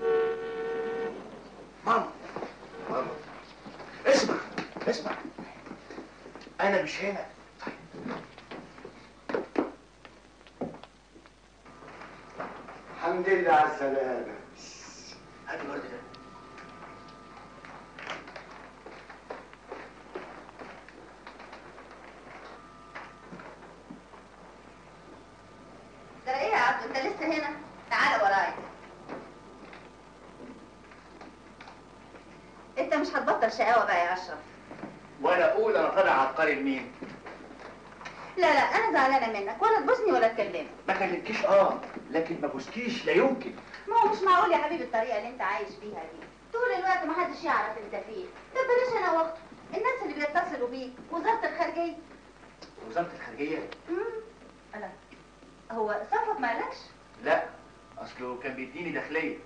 ماما ماما اسمع اسمع انا مش هنا الحمد لله على السلامة هات الورد ده ده ايه يا عبد انت لسه هنا تعالى ورايا انت مش هتبطل شقاوه بقى يا اشرف وانا اقول انا طالع عبقري لمين لا لا انا زعلانه منك ولا تبوسني ولا تكلمني ما كلمكيش اه لكن ما بوسكيش لا يمكن ما هو مش معقول يا حبيبي الطريقه اللي انت عايش بيها دي طول الوقت ما حدش يعرف انت فين طب بلاش انا واخته الناس اللي بيتصلوا بيك وزاره الخارجيه وزاره الخارجيه امم لا هو صفوت ما قالكش لا اصله كان بيديني داخليه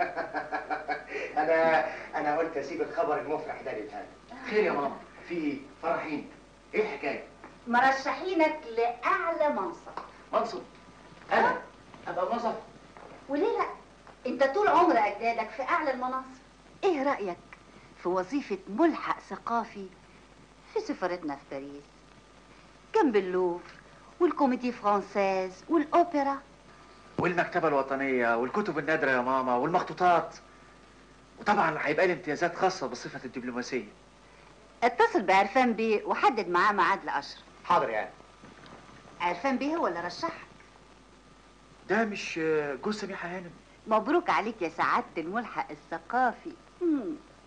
انا انا قلت اسيب الخبر المفرح ده للهنا خير يا ماما في ايه فرحين ايه الحكايه مرشحينك لاعلى منصب منصب انا ابقى منصب وليه لا انت طول عمر اجدادك في اعلى المناصب ايه رايك في وظيفه ملحق ثقافي في سفارتنا في باريس جنب اللوفر والكوميدي فرانسيز والاوبرا والمكتبه الوطنيه والكتب النادره يا ماما والمخطوطات وطبعا هيبقى لي امتيازات خاصه بصفه الدبلوماسيه اتصل بعرفان بيه وحدد معاه ميعاد لاشرف حاضر يعني عرفان بيه هو اللي رشحك ده مش آه، جوز سميحه هانم مبروك عليك يا سعاده الملحق الثقافي مم.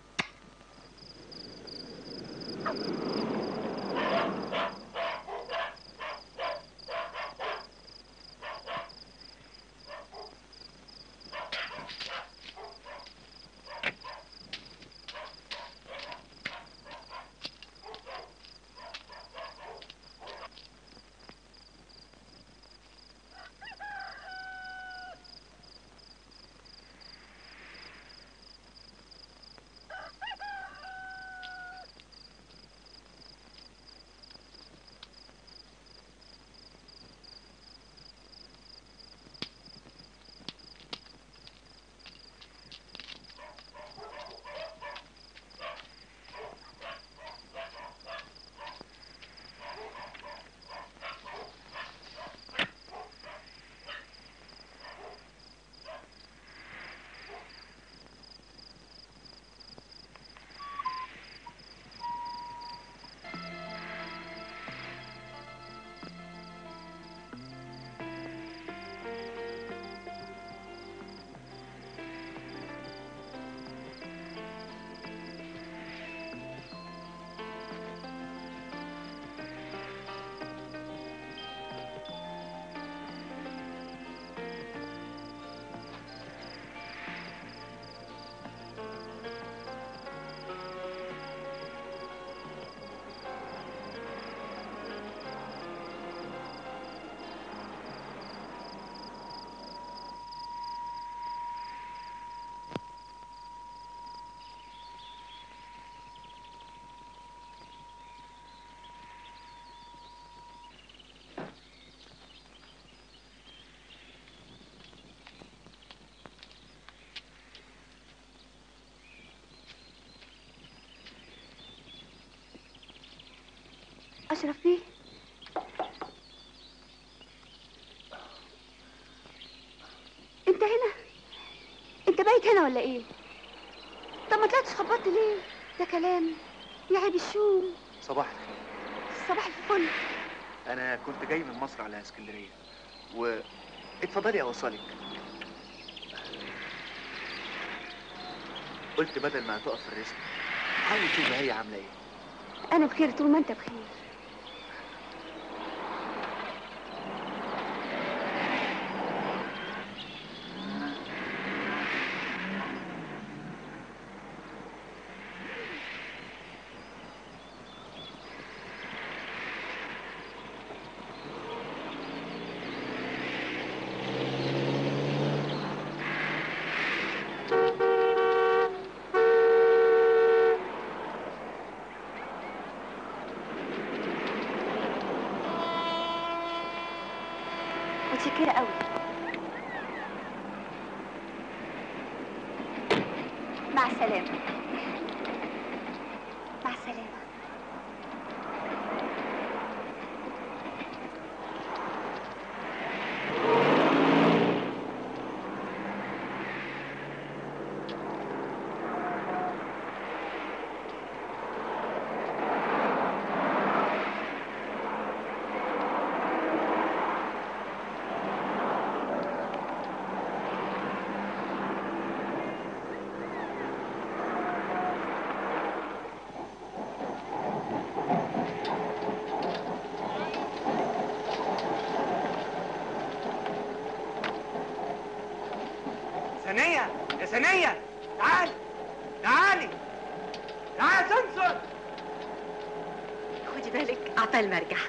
أشرف بيه أنت هنا أنت بايت هنا ولا إيه؟ طب ما طلعتش خبطت ليه؟ ده كلام يا عيب الشوم صباح الخير صباح الفل انا كنت جاي من مصر على اسكندريه و اتفضلي اوصلك قلت بدل ما تقف في الرسم حاول تشوف هي عامله ايه أنا بخير طول ما أنت بخير متشكرة قوي مع السلامة مع السلامة ثانية تعالي تعالي تعالي يا سمسم خدي بالك عقبال ما ارجع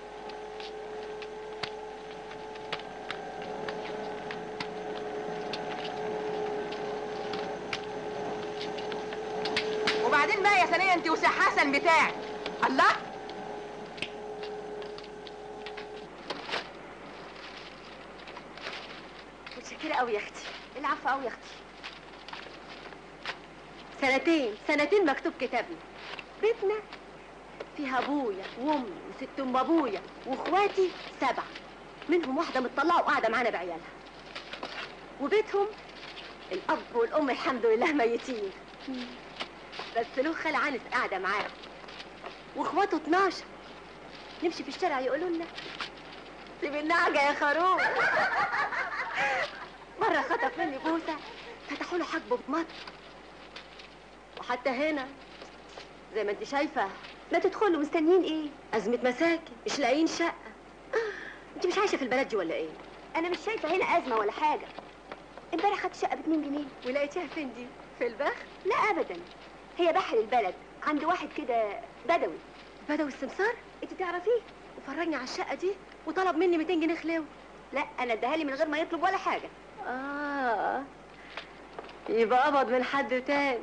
وبعدين بقى يا ثانية انت وسي حسن بتاعك الله متشكرة قوي يا اختي العفو قوي يا اختي سنتين سنتين مكتوب كتابنا بيتنا فيها ابويا وامي وست ام ابويا واخواتي سبعة منهم واحدة متطلقة وقاعدة معانا بعيالها وبيتهم الاب والام الحمد لله ميتين بس له خال عنس قاعدة معاه واخواته 12 نمشي في الشارع يقولوا لنا سيب النعجة يا خروف مرة خطف مني بوسة فتحوا له حاجبه بمط وحتى هنا زي ما انت شايفة ما تدخلوا مستنيين ايه؟ أزمة مساكن مش لاقيين شقة انت مش عايشة في البلد دي ولا ايه؟ أنا مش شايفة هنا أزمة ولا حاجة امبارح خدت شقة ب 2 جنيه ولقيتيها فين دي؟ في البخ؟ لا أبدا هي بحر البلد عند واحد كده بدوي بدوي السمسار؟ انت تعرفيه وفرجني على الشقة دي وطلب مني 200 جنيه خلو لا أنا اداها لي من غير ما يطلب ولا حاجة آه يبقى قبض من حد تاني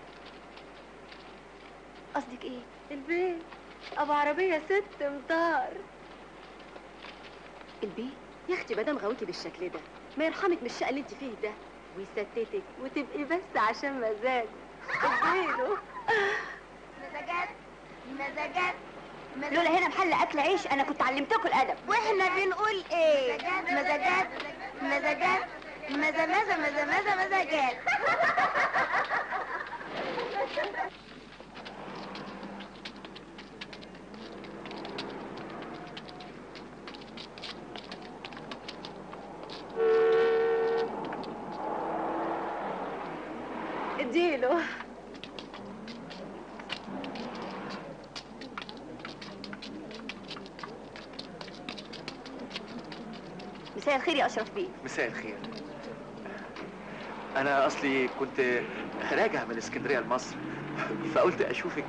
قصدك ايه؟ البيت ابو عربية ست مطار البيت؟ يا اختي مدام غاوتي بالشكل ده ما يرحمك من الشقة اللي انت فيه ده ويستتك وتبقي بس عشان مزاج اديله مزاجات مزاجات لولا هنا محل اكل عيش انا كنت علمتكم الادب واحنا بنقول ايه مزاجات مزاجات مزا مزا مزا مزا مزاجات اديله مساء الخير يا اشرف بيه مساء الخير انا اصلي كنت راجع من اسكندريه لمصر فقلت اشوفك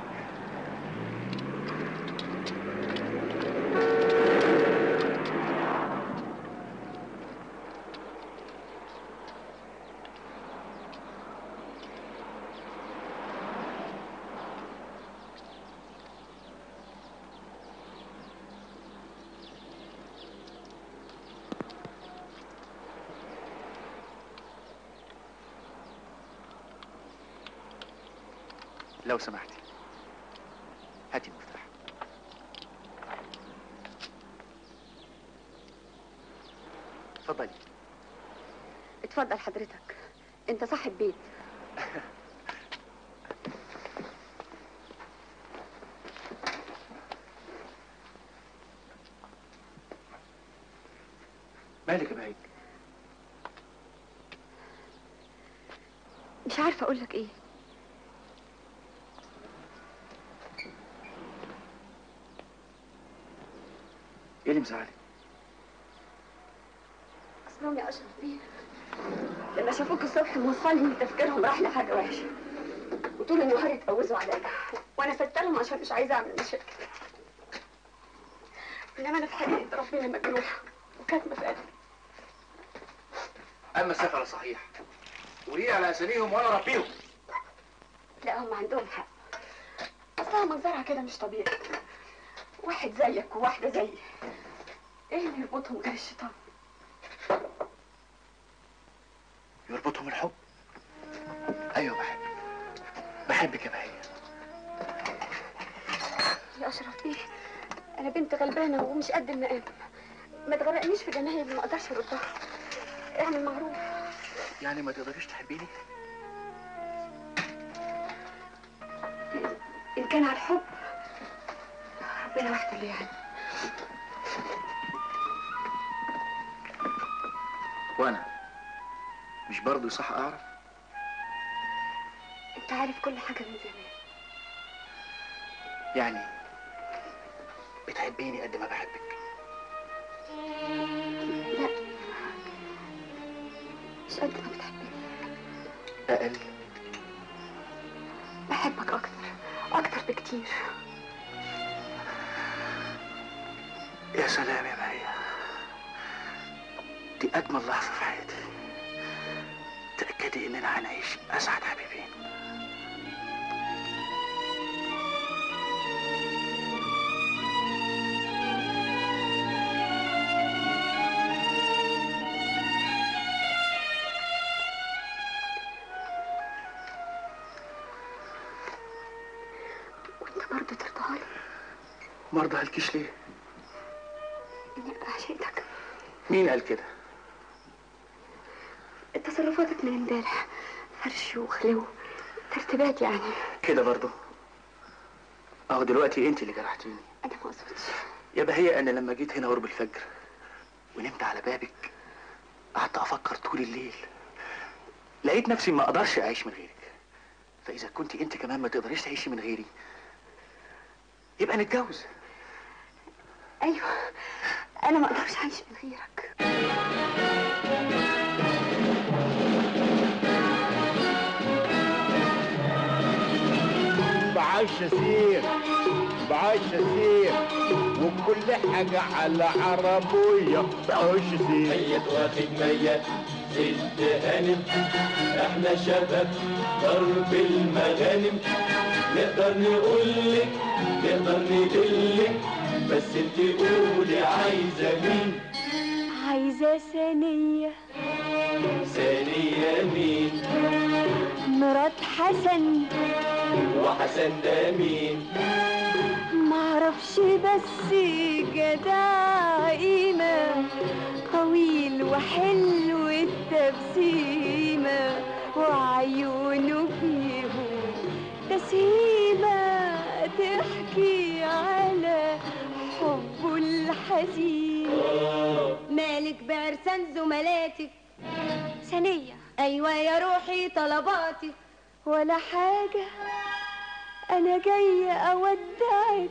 لو سمحتي هاتي المفتاح اتفضلي اتفضل حضرتك انت صاحب بيت مالك يا بهيج مش عارفه اقول لك ايه ايه اللي مزعلك اصلهم يا اشرف بيه لما شافوك الصبح موصلني تفكيرهم راح لحاجه وحشه وطول النهار يتقوزوا عليا وانا سبت لهم عشان مش عايزه اعمل مشاكل انما انا في حقيقه ربنا مجروحه وكاتمه في قلبي اما السفره صحيح وليه على اساميهم وانا اربيهم لا هم عندهم حق اصلها منظرها كده مش طبيعي واحد زيك وواحده زيي ايه اللي يربطهم غير الشيطان يربطهم الحب ايوه بحبك بحبك يا بهية يا اشرف بيه انا بنت غلبانه ومش قد المقام ما تغرقنيش في جماهير اللي ما اقدرش اردها اعمل معروف يعني ما تقدريش تحبيني ان كان على الحب ربنا وحده اللي يعني وانا مش برضه صح اعرف انت عارف كل حاجه من زمان يعني بتحبيني قد ما بحبك لا مش قد ما بتحبني اقل بحبك اكتر اكتر بكتير يا سلام يا بهية دي اجمل لحظه في حياتي تاكدي اننا هنعيش اسعد حبيبين وانت برضه ترضى لي ما ارضاهالكيش ليه اني ابقى عشقتك مين قال كده تصرفاتك من امبارح فرش وخلو ترتيبات يعني كده برضه اهو دلوقتي انت اللي جرحتيني انا ما اقصدش يا بهية انا لما جيت هنا قرب الفجر ونمت على بابك قعدت افكر طول الليل لقيت نفسي ما اقدرش اعيش من غيرك فاذا كنت انت كمان ما تقدريش تعيشي من غيري يبقى نتجوز ايوه انا ما اقدرش اعيش من غيرك بعيش سير بعيش سير وكل حاجة على عربية بعيش سير ميت واخد ميت ست هانم احنا شباب ضرب المغانم نقدر نقولك نقدر ندلك بس انت قولي عايزة مين عايزة ثانية ثانية مين مرات حسن وحسن ده مين معرفش بس جدع قيمة طويل وحلو التبسيمة وعيونه فيهم تسهيمة تحكي على حبه الحزين مالك بعرسان زملاتك ثانية ايوه يا روحي طلباتي ولا حاجة أنا جاية أودعك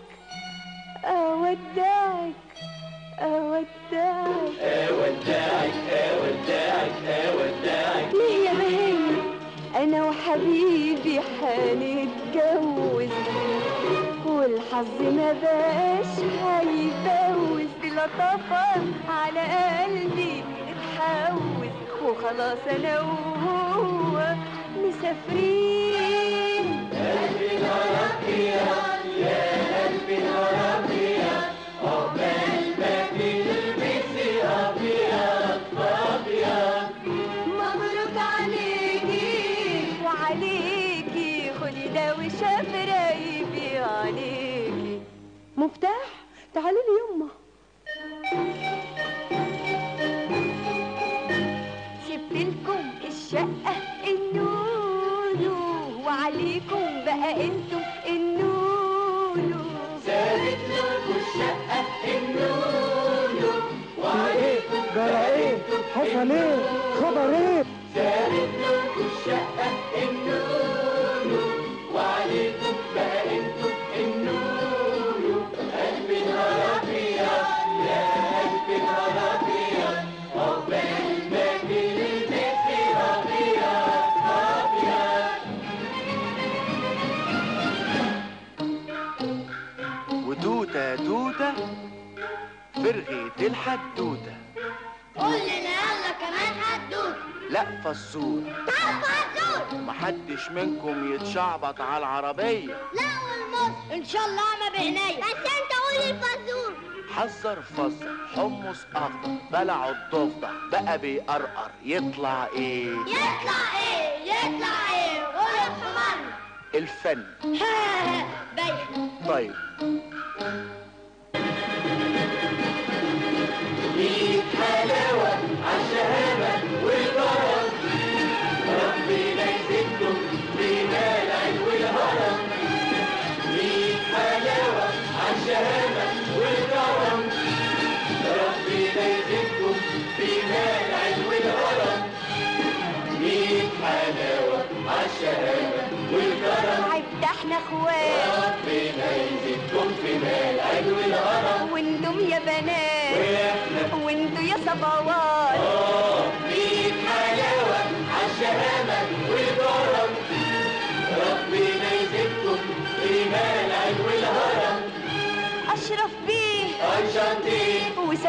أودعك أودعك اودعك اودعك اودعك ليه يا بهية أنا وحبيبي حنتجوز والحظ ما بقاش هيفوز بلطافة على قلبي اتحوز وخلاص أنا وهو مسافرين قلبي نهار أبيض يا قلبي نهار أبيض عقبال ما تلبسي أبيض أبيض مبروك عليكي وعليكي خدي ده وشفرايبي عليكي مفتاح تعالي لي يما سبت لكم الشقة النونو وعليكم بقى انتم النونو سابت لكم الشقة النونو وعليكم جرى ايه حصل ايه خبر ايه سابت لكم الشقة النونو وعليكم بقى انتم النونو قلبي نهار أبيض يا قلبي نهار أبيض عقبال ما تلبسي أبيض أبيض ودودة دودة فرغت الحدودة قول لنا يلا كمان حدود لا فزور تعال فزور محدش منكم يتشعبط على العربية لا والمص ان شاء الله ما بعناية بس انت قول الفزور حذر فزر حمص اخضر بلعوا الضفدع بقى بيقرقر يطلع ايه يطلع ايه يطلع ايه قول الحمار الفن بايخ طيب ميت حلاوة عالشهامة والكرم ربنا يزيدكم بمال العلم والهرم ميت حلاوة عالشهامة والكرم ربنا يزيدكم بمال العلم والهرم ميت حلاوة عالشهامة والكرم عبت احنا اخوات ربنا يزيدكم في مال العلم والهرم وانتم يا بنات واحنا وانتوا يا صبوات آه ميت حلاوة عالشهامة والجرم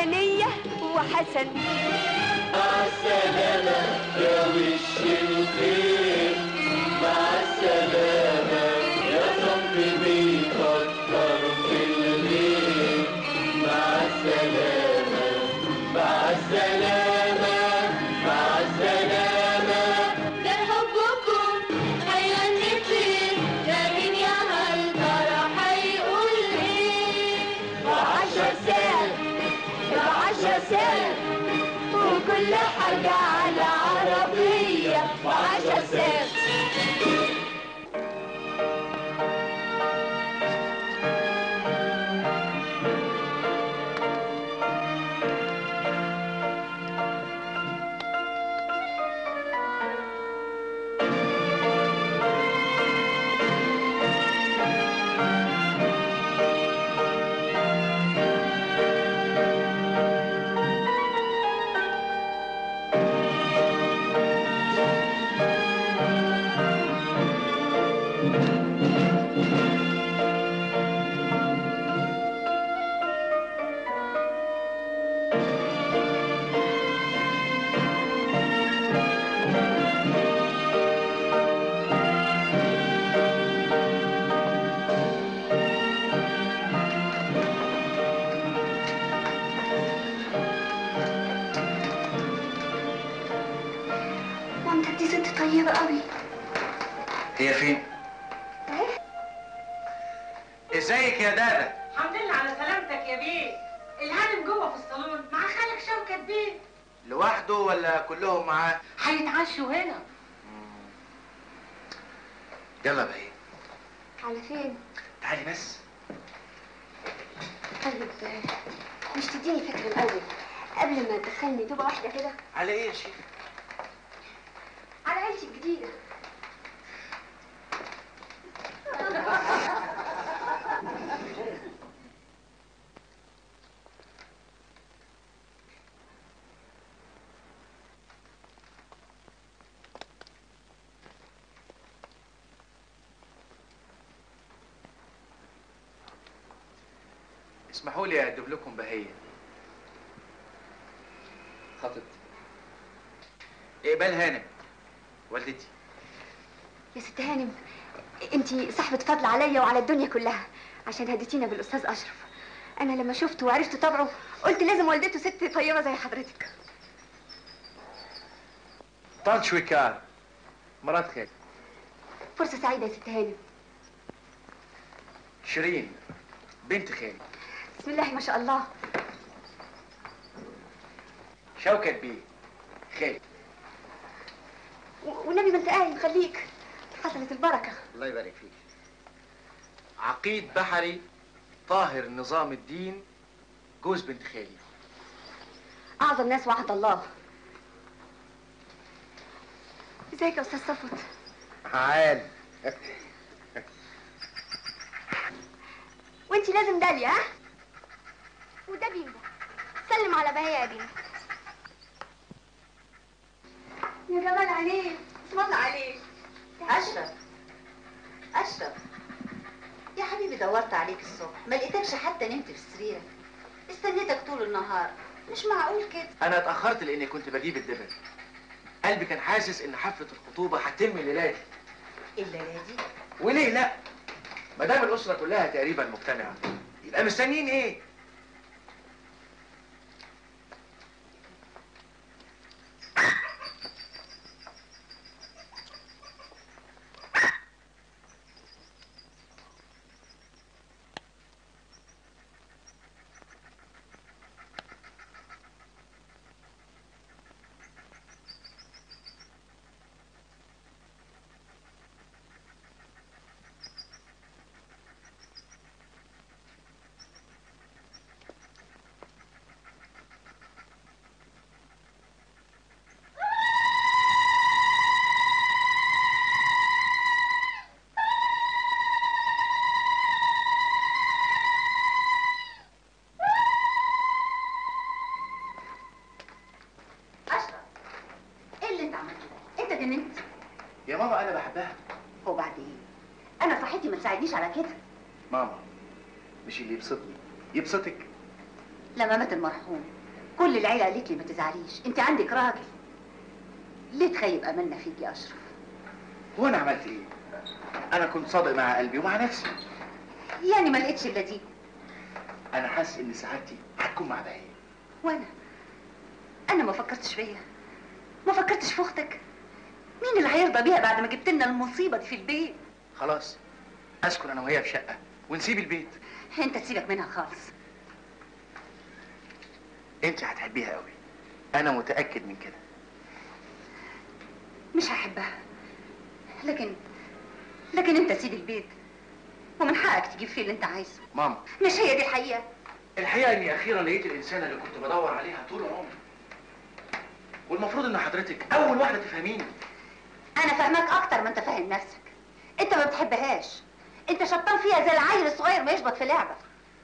ثانية وحسن مع السلامة يا وش الخير مع السلامة يا صنف بيفكر في الغير مع السلامة مع السلامة مع السلامة غير حبكم هيغني فين لكن يا هل ترى هيقول ايه وعشر ساعة وعشر ساعة وكل حاجة على عربية وعشر ساعة مامتك دي ست طيبة قوي هي فين؟ ازيك يا دادا؟ الحمد لله على سلامتك يا بيه الهانم جوه في الصالون مع خالك شوكت بيه لوحده ولا كلهم معاه؟ هيتعشوا هنا يلا بقى على فين؟ تعالي بس طيب مش تديني فكرة الأول قبل ما تدخلني تبقى واحدة كده على ايه يا شيخ؟ على عيلتي الجديدة اسمحوا لي اقدم لكم بهية خطيبتي اقبال هانم والدتي يا ست هانم انتي صاحبة فضل عليا وعلى الدنيا كلها عشان هديتينا بالأستاذ أشرف أنا لما شفته وعرفت طبعه قلت لازم والدته ست طيبة زي حضرتك طنط شويكار مرات خالي فرصة سعيدة يا ست هانم شيرين بنت خالي بسم الله ما شاء الله شوكت بيه خالي و- والنبي ما انت قايم خليك حصلت البركة الله يبارك فيك عقيد بحري طاهر نظام الدين جوز بنت خالي أعظم ناس وعد الله ازيك يا أستاذ صفوت عال وانتي لازم داليا ها وده بيمبو سلم على بهية يا بيمبو يا جمال عليك اسم الله عليك أشرف أشرف يا حبيبي دورت عليك الصبح ما لقيتكش حتى نمت في سريرك استنيتك طول النهار مش معقول كده انا اتاخرت لاني كنت بجيب الدبل قلبي كان حاسس ان حفله الخطوبه هتتم الليله دي الليلة دي وليه لا ما دام الاسره كلها تقريبا مجتمعه يبقى مستنيين ايه أشرف إيه اللي أنت عملته ده؟ أنت جننت يا ماما انا بحبها وبعدين أنا صحتي ما تساعدنيش على كده ماما مش اللي يبسطني يبسطك لما مات المرحوم كل العيله قالت لي ما تزعليش انت عندك راجل ليه تخيب املنا فيك يا اشرف هو انا عملت ايه انا كنت صادق مع قلبي ومع نفسي يعني ما لقيتش الا دي انا حاسس ان سعادتي هتكون مع بهية وانا انا ما فكرتش فيا ما فكرتش في اختك مين اللي هيرضى بيها بعد ما جبت لنا المصيبه دي في البيت خلاص اسكن انا وهي في شقه ونسيب البيت انت تسيبك منها خالص انت هتحبيها قوي انا متاكد من كده مش هحبها لكن لكن انت سيد البيت ومن حقك تجيب فيه اللي انت عايزه ماما مش هي دي الحقيقه الحقيقه اني اخيرا لقيت الانسانه اللي كنت بدور عليها طول عمري والمفروض ان حضرتك اول واحده تفهميني انا فاهمك اكتر ما انت فاهم نفسك انت ما بتحبهاش انت شطان فيها زي العيل الصغير ما يشبط في لعبه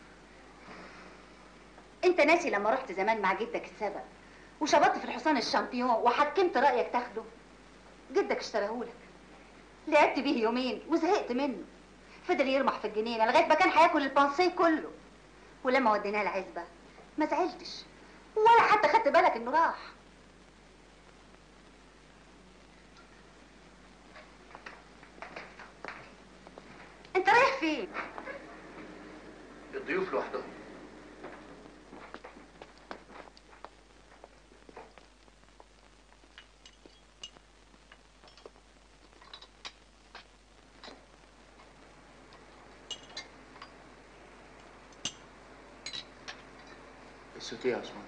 انت ناسي لما رحت زمان مع جدك السبق وشبطت في الحصان الشامبيون وحكمت رايك تاخده جدك اشتراهولك لعبت بيه يومين وزهقت منه فضل يرمح في الجنينه لغايه ما كان هياكل البانسيه كله ولما وديناه العزبه ما زعلتش ولا حتى خدت بالك انه راح انت رايح فين الضيوف لوحدهم السوتيه يا عثمان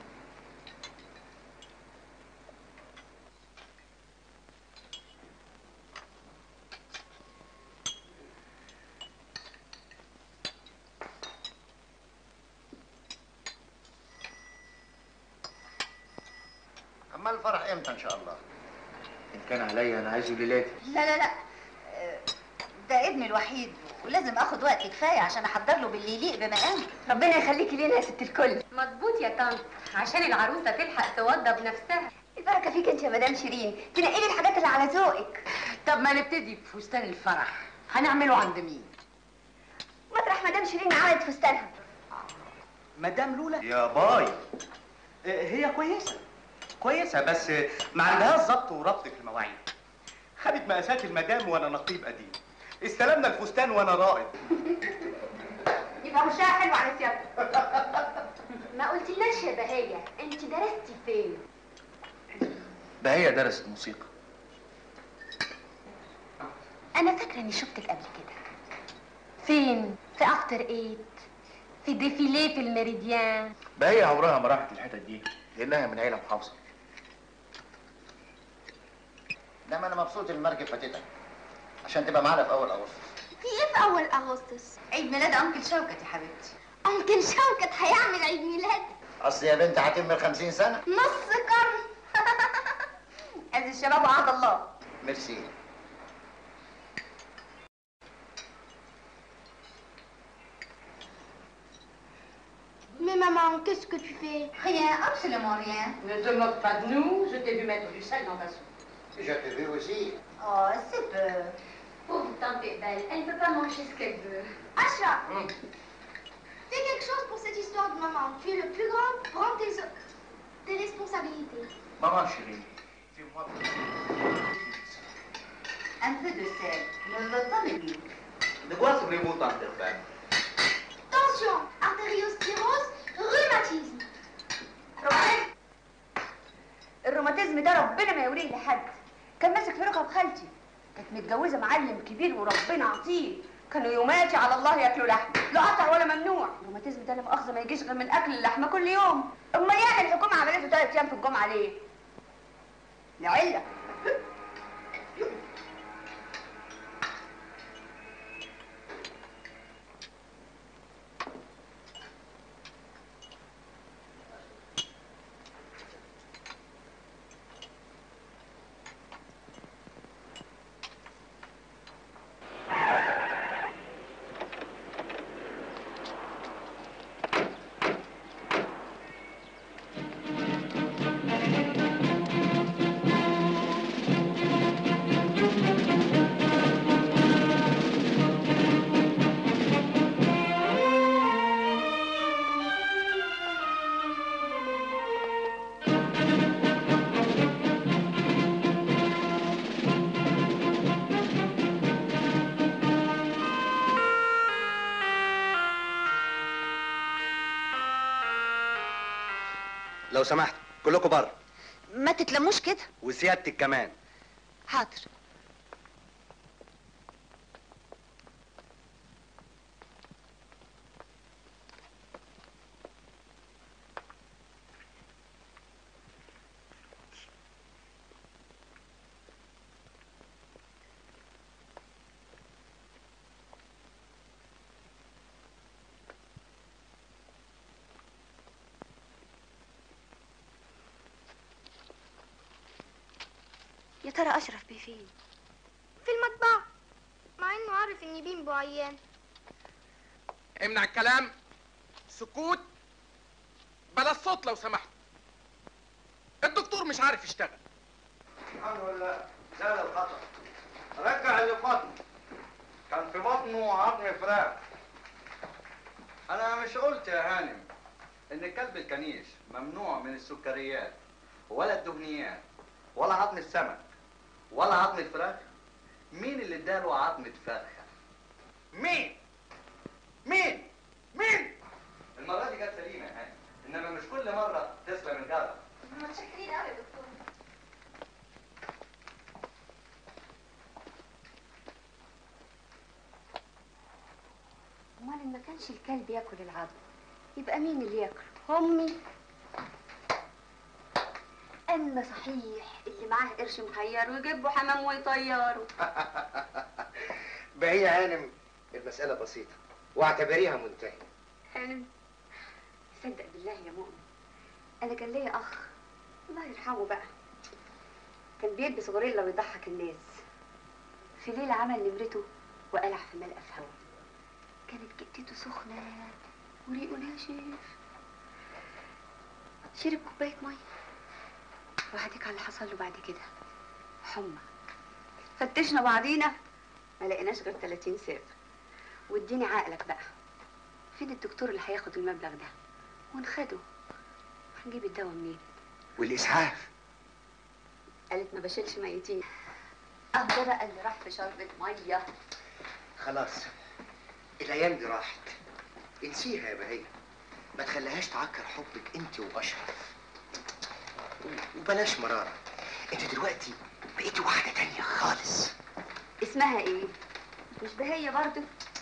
عمال الفرح امتى ان شاء الله ان كان عليا انا عايزه ليلاتي لا لا لا آه، ده ابني الوحيد ولازم اخد وقت كفايه عشان احضر له باللي يليق بمقامي ربنا يخليكي لينا يا ست الكل مظبوط يا طنط عشان العروسه تلحق توضب نفسها البركه فيك انت يا مدام شيرين تنقي لي الحاجات اللي على ذوقك طب ما نبتدي بفستان الفرح هنعمله عند مين مطرح مدام شيرين عملت فستانها مدام لولا يا باي آه، هي كويسه كويسه بس ما عندهاش ضبط وربط في المواعيد خدت مقاسات المدام وانا نقيب قديم استلمنا الفستان وانا رائد يبقى وشها حلو على سيادتك ما قلتلناش يا بهية انت درستي فين بهية درست موسيقى انا فاكره اني شفتك قبل كده فين في افتر ايت في ديفيليه في الميريديان بهية عمرها ما راحت الحتت دي لانها من عيله محافظه انما انا مبسوط ان المركب فاتتك عشان تبقى معانا في اول اغسطس في ايه في اول اغسطس عيد ميلاد انكل شوكت يا حبيبتي انكل شوكت هيعمل عيد ميلاد اصل يا بنت هتم 50 سنه نص قرن عز الشباب وعهد الله ميرسي Mais maman, qu'est-ce que tu fais Rien, absolument rien. Ne te moque pas de nous, je t'ai vu mettre du sel dans ta soupe. Je t'ai vu aussi. Oh, c'est peu. Pauvre tante belle, elle ne peut pas manger ce qu'elle veut. Asha Fais quelque chose pour cette histoire de maman. Tu es le plus grand, prends tes, tes responsabilités. maman chérie fais-moi Un peu de sel ne va pas me nuire. De quoi souffrez-vous tant de faire Tension, artériosclérose, rhumatisme. روماتيزم الروماتيزم ده ربنا ما يوريه لحد كان ماسك في رقب خالتي كانت متجوزه معلم كبير وربنا عطيه كانوا يوماتي على الله ياكلوا لحم لا قطع ولا ممنوع الروماتيزم ده لا مؤاخذه ما يجيش غير من اكل اللحمه كل يوم امال يعني الحكومه عملته ثلاث ايام في الجمعه ليه؟ لعله لو سمحت كلكم بره ما تتلموش كده وسيادتك كمان حاضر يا ترى اشرف بيه فين في المطبعة مع انه عارف ان بيمبو عيان امنع الكلام سكوت بلا صوت لو سمحت الدكتور مش عارف يشتغل الحمد لله زال الخطر رجع اللي في بطنه كان في بطنه عظم فراخ انا مش قلت يا هانم ان كلب الكنيش ممنوع من السكريات ولا الدهنيات ولا عظم السمك ولا عظم الفراخ مين اللي اداله عظمة فرخة مين مين مين المرة دي جت سليمة يا هانم انما مش كل مرة تسلم الجرة متشكرين قوي يا دكتور امال إن ما كانش الكلب ياكل العظم يبقى مين اللي ياكله امي اما صحيح اللي معاه قرش محير ويجيبوا حمام ويطيروا بقى هي هانم المسألة بسيطة واعتبريها منتهية هانم صدق بالله يا مؤمن انا كان ليا اخ الله يرحمه بقى كان بيلبس غوريلا ويضحك الناس في ليلة عمل نمرته وقلع في ملقف هوا كانت جدته سخنة وريقه ناشف شرب كوباية مية وهديك على اللي حصل له بعد كده حمى فتشنا بعضينا ما لقيناش غير 30 صفر واديني عقلك بقى فين الدكتور اللي هياخد المبلغ ده ونخده هنجيب الدواء منين والإسعاف قالت ما بشيلش ميتين اه ده بقى اللي راح في شربة مية خلاص الأيام دي راحت انسيها يا بهية ما تخليهاش تعكر حبك انت وأشرف و- وبلاش مرارة انت دلوقتي بقيتي واحدة تانية خالص اسمها ايه مش بهية برضو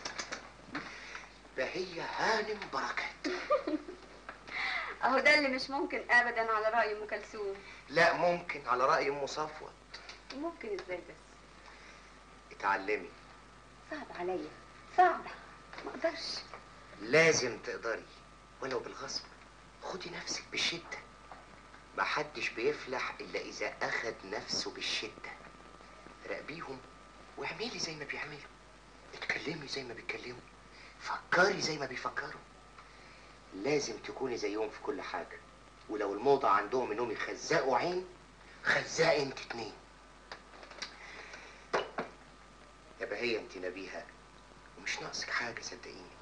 بهية هانم بركات اهو ده اللي مش ممكن ابدا على رأي ام كلثوم لا ممكن على رأي أم صفوة ممكن ازاي بس اتعلمي صعب عليا صعب ما اقدرش لازم تقدري ولو بالغصب خدي نفسك بالشدة محدش بيفلح إلا إذا أخد نفسه بالشدة راقبيهم واعملي زي ما بيعملوا اتكلمي زي ما بيتكلموا فكري زي ما بيفكروا لازم تكوني زيهم في كل حاجة ولو الموضة عندهم انهم يخزقوا عين خزقي انت اتنين يا بهية انت نبيهة ومش ناقصك حاجة صدقيني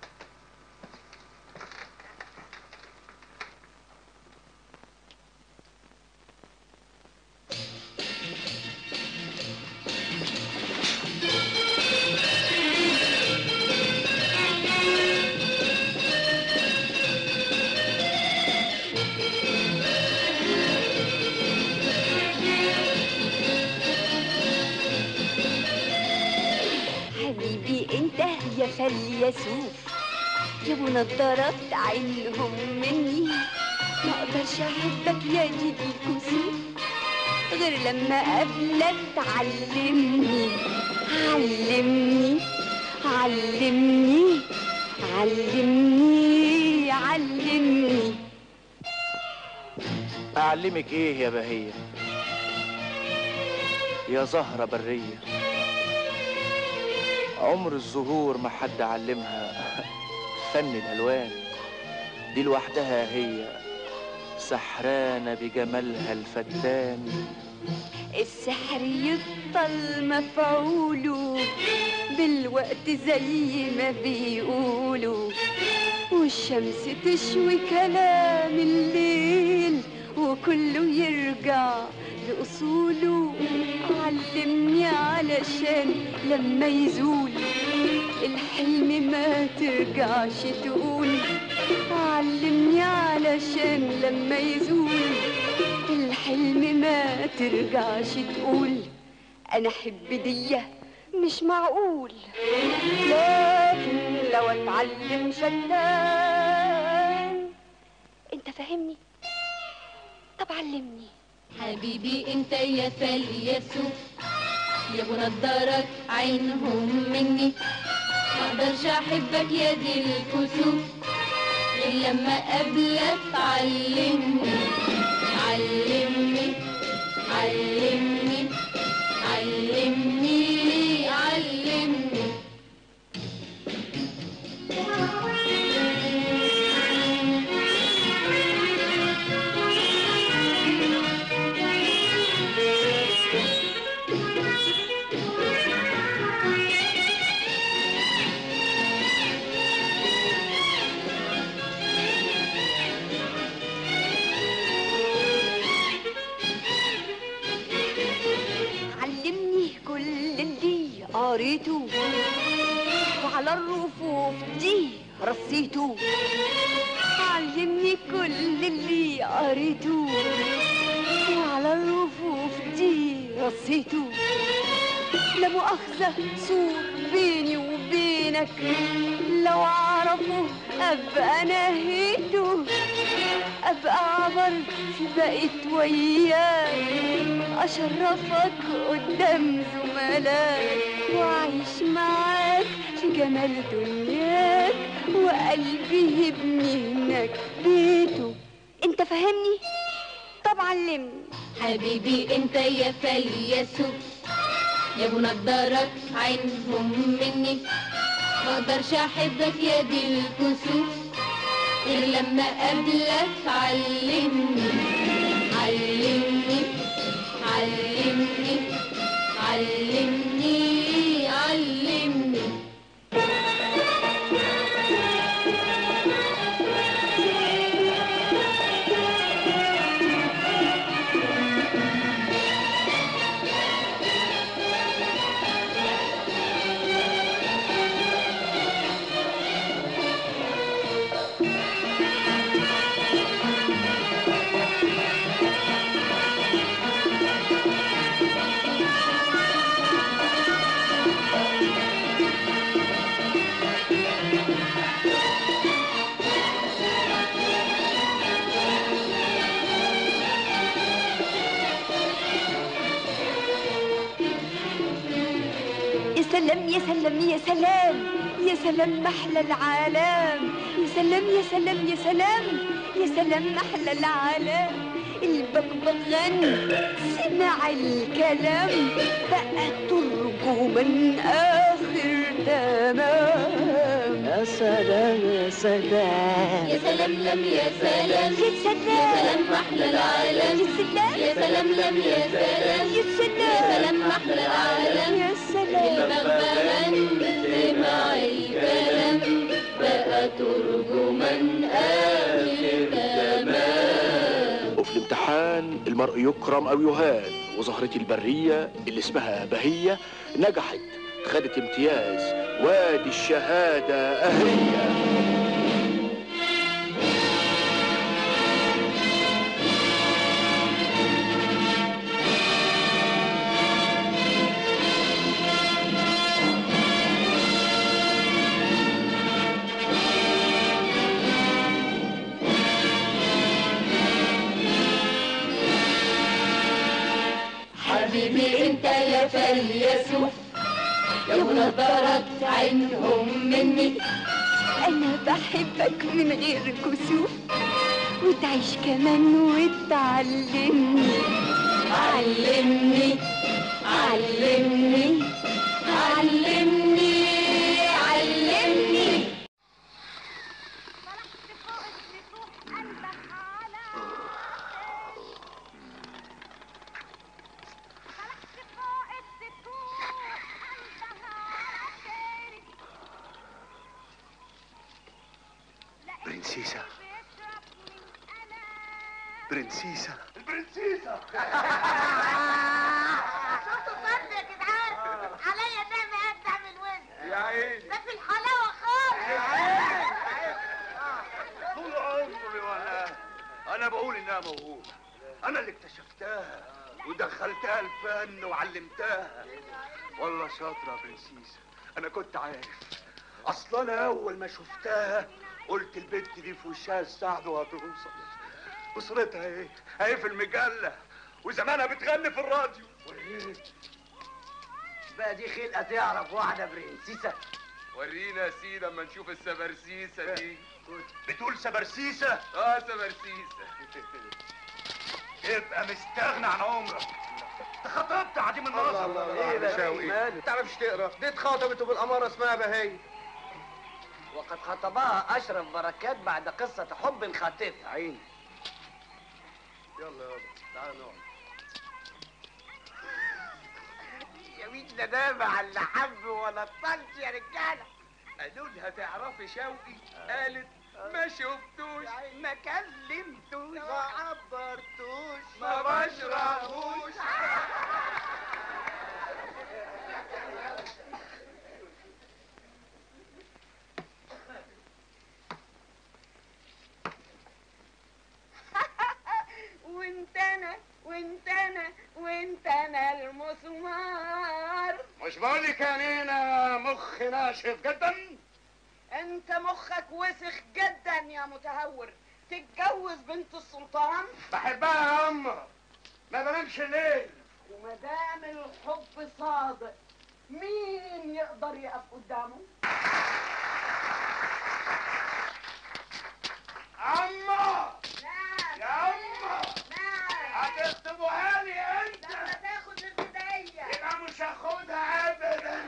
حبيبي انت يا فليسوف جابوا نظارات عينهم مني ما اقدرش احبك يا جدي كسوف غير لما قبلك تعلمني علمني علمني علمني علمني أعلمك إيه يا بهية يا زهرة برية عمر الزهور ما حد علمها فن الألوان دي لوحدها هي سحرانة بجمالها الفتان السحر يفضل مفعوله بالوقت زي ما بيقولوا والشمس تشوي كلام الليل وكله يرجع لأصوله علمني علشان لما يزول الحلم ما ترجعش تقول علمني علشان لما يزول الحلم ما ترجعش تقول انا احب ديه مش معقول لكن لو اتعلم شتان انت فاهمني طب علمني حبيبي انت يا فاليسوف يا ابو نضارك عينهم مني ما اقدرش احبك يا دي الكسوف غير لما قبلك علمني علمني علمني علمني علمني علمني كل اللي قريته وعلى الرفوف دي رصيته علمني كل اللي قريته وعلى الرفوف دي رصيته لا مؤاخذة سور بيني وبينك لو اعرفه ابقى نهيته ابقى عبر بقيت وياك اشرفك قدام زملاك واعيش معاك في جمال دنياك وقلبي يبني هناك بيته انت فاهمني طب علمني حبيبي انت يا فاليسوف يا ابو نضارك عينهم مني ما اقدرش احبك يا دي الكسوف غير لما قبلك علمني علمني علمني علمني علمني يا سلام يا سلام يا سلام يا سلام محلى العالم يا سلام يا سلام يا سلام يا سلام محلى العالم البغبغان سمع الكلام بقى ترجمان اخر تمام يا سلام يا سلام يا سلام لم يا سلام يا سلام يا سلام محلى العالم يا سلام يا سلام لم يا سلام يا سلام يا سلام محلى العالم يا سلام البغبغان سمع الكلام بقى ترجمان آخر تمام وفي الامتحان المرء يكرم او يهان وزهرتي البريه اللي اسمها بهيه نجحت خدت امتياز وادي الشهاده اهيه حبيبي انت يا فاليسوف يا ابو نضارك عينهم مني انا بحبك من غير كسوف وتعيش كمان وتعلمني علمني علمني علمني علمني برنسيسة برنسيسة البرنسيسة شفتوا الطرد يا جدعان عليا النعمة أبدع من وزن يا عيني ده في الحلاوة خالص موهوبة أنا اللي اكتشفتها ودخلتها الفن وعلمتها والله شاطرة يا برنسيسة أنا كنت عارف أصلا أنا أول ما شفتها قلت البنت دي في وشها السعد وهتوصل وصورتها ايه؟ اهي في المجلة وزمانها بتغني في الراديو بقى دي خلقه تعرف واحده برنسيسه ورينا يا سيدي اما نشوف السبرسيسه دي بتقول سبرسيسة؟ اه سبرسيسه ابقى مستغنى عن عمرك تخطبت عديم النظر الله الله ايه بقى مالك؟ تعرفش تقرا دي اتخاطبت بالاماره اسمها بهي وقد خطبها اشرف بركات بعد قصه حب خاطفها عيني يلا يلا تعال نقعد يا مين ندامة على اللي حب ولا طلش يا رجالة قالوا لها تعرفي شوقي قالت ما شفتوش ما كلمتوش ما عبرتوش ما بشربوش وانت انا وانت انا وانت انا المسمار مش بقولك يا نينا مخ ناشف جدا انت مخك وسخ جدا يا متهور تتجوز بنت السلطان بحبها يا أمه ما بنامش الليل وما دام الحب صادق مين يقدر يقف قدامه أمه نعم يا أمه نعم هتخطبوها لي أنت لما تاخد البداية يبقى مش هاخدها أبدا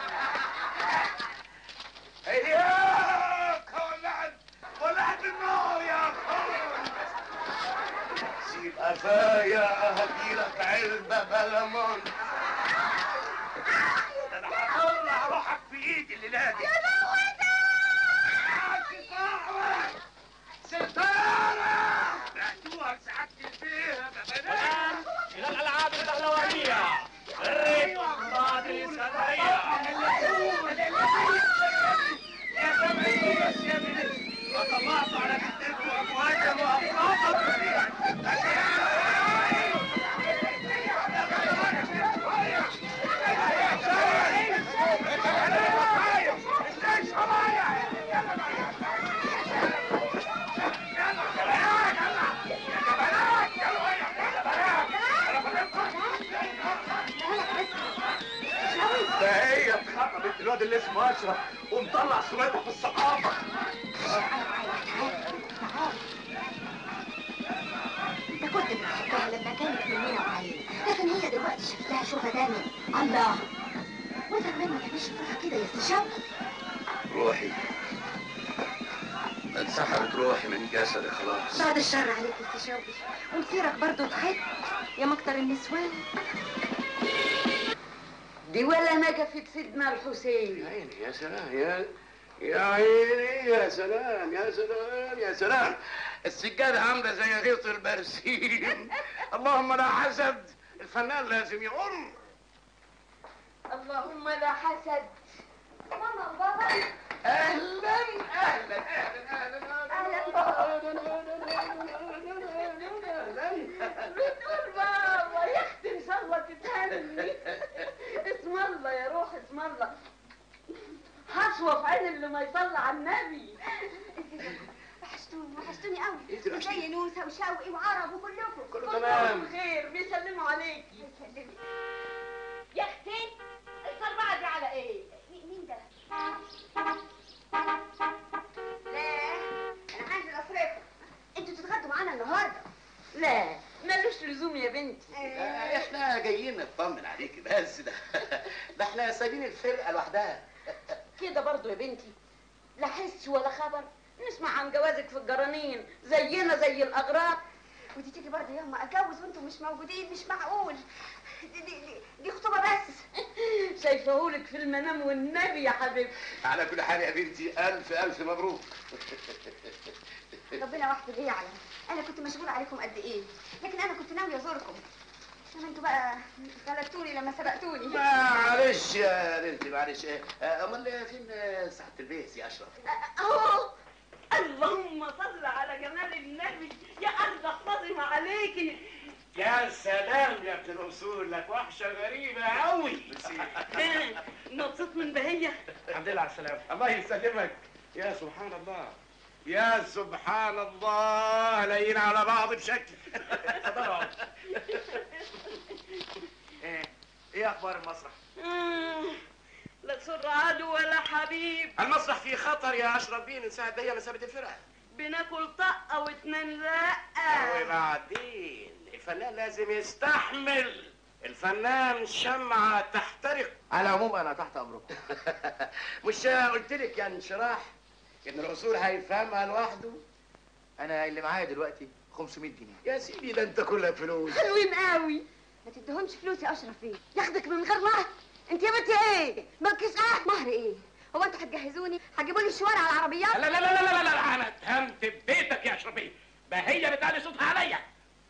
إياك ولعت ولعت النار يا أخوي سيب قفايا هديلك علبة بلمون ده أنا هطلع روحك في إيدي الليلة دي ستارة بعتوها سعادة فيها ببنات إلى الألعاب البهلوانية الريف بعد الإسكندرية يا سمعيس يا بنت وطلعت على كتفك وأمواجا وأفراطك ده هي اتخطبت الواد اللي اسمه اشرف ومطلع صورتها في الثقافه انت كنت بتحبها لما كانت مننا وعلينا لكن هي دلوقتي شفتها شوفة تانية الله وانت كمان ما تعملش فيها كده يا استشاب روحي انسحبت روحي من جسدي خلاص بعد الشر عليك يا استشابي ومصيرك برضه تحب يا مكتر النسوان دي ولا نجفت سيدنا الحسين يا عيني يا سلام يا يا عيني يا سلام يا سلام يا سلام السجادة عاملة زي غيط البرسيم اللهم لا حسد الفنان لازم يقر اللهم لا حسد ماما وبابا اهلا اهلا اهلا اهلا بتقول بابا يا اختي ان شاء الله تتهني اسم الله يا روح اسم الله حشوة في عين اللي ما يصلي على النبي وحشتوني وحشتوني قوي إنت وحشتيني. زي نوسة وشوقي وعرب وكلكم كله تمام بخير بيسلموا عليكي يا اختي الصربعة دي على ايه؟ مين ده؟ لا انا هنزل اصرفه انتوا تتغدوا معانا النهارده لا ملوش لزوم يا بنتي احنا جايين نطمن عليكي بس ده ده احنا سايبين الفرقه لوحدها كده برضو يا بنتي لا حس ولا خبر نسمع عن جوازك في الجرانين زينا زي الاغراب ودي تيجي برضه يوم ما اتجوز وانتوا مش موجودين مش معقول دي, دي, دي, دي خطوبه بس شايفهولك في المنام والنبي يا حبيبتي على كل حال يا بنتي الف الف مبروك ربنا وحده ليه يعلم انا كنت مشغوله عليكم قد ايه لكن انا كنت ناويه ازوركم انما انتوا بقى غلبتوني لما سبقتوني معلش يا بنتي معلش آه، امال فين آه، سعاده البيت يا اشرف اهو اللهم صل على جمال النبي يا قلب احفظي عليكي يا سلام يا ابن الاصول لك وحشه غريبه قوي مبسوط من بهيه الحمد لله على السلامه الله يسلمك يا سبحان الله يا سبحان الله لاقيين على بعض بشكل ايه ايه اخبار المسرح آه، لا سر عدو ولا حبيب المسرح فيه خطر يا اشرف بيه من ساعه دقيقه مسافه الفرقه بناكل طقه واتنين رقه وبعدين الفنان لازم يستحمل الفنان شمعة تحترق على العموم انا تحت امركم مش قلت لك يا انشراح ان الاصول هيفهمها لوحده انا اللي معايا دلوقتي 500 جنيه يا سيدي ده انت كلك فلوس حلوين قوي ما تديهمش فلوس يا اشرف بيه ياخدك من غير مهر انت يا بنتي ايه مالكيش اه مهر ايه هو انتوا هتجهزوني هتجيبوا لي الشوارع على العربيات لا لا لا لا لا, لا, لا انا اتهمت ببيتك يا اشرف بيه ما هي بتعلي صوتها عليا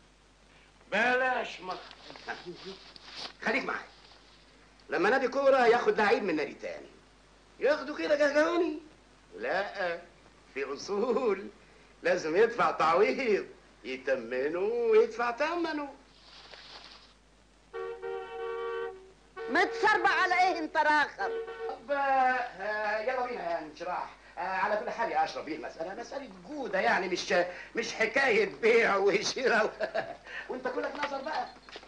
بلاش مهر خليك معايا لما نادي كوره ياخد لعيب من نادي تاني ياخده كده جهجوني لا في اصول لازم يدفع تعويض يتمنه ويدفع ثمنه متسربع على ايه انت راخر طب آه، يلا بينا يا انشراح آه، على كل حال يا اشرف بيه المساله مساله جوده يعني مش مش حكايه بيع وشراء وانت كلك نظر بقى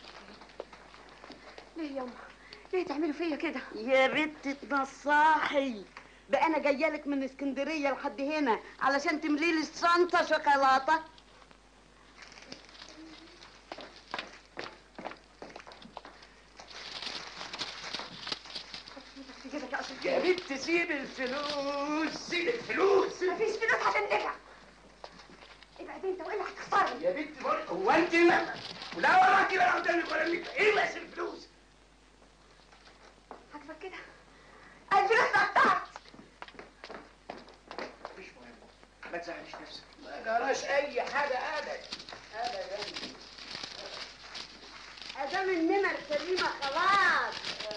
ليه يا ليه تعملوا فيا كده يا بنت تنصاحي ده انا جايه لك من اسكندريه لحد هنا علشان تملي لي الشنطه شوكولاته يا بنت سيب الفلوس سيب الفلوس مفيش فلوس عشان نرجع ابعد انت والا هتخسرني يا بنت بقول هو انت ما ولا وراكي ولا قدامك ولا منك ايه بس الفلوس هكفك كده الفلوس بتاعت مش مهم ما تزعليش نفسك ما جراش اي حاجه ابدا ابدا ادام النمر سليمه خلاص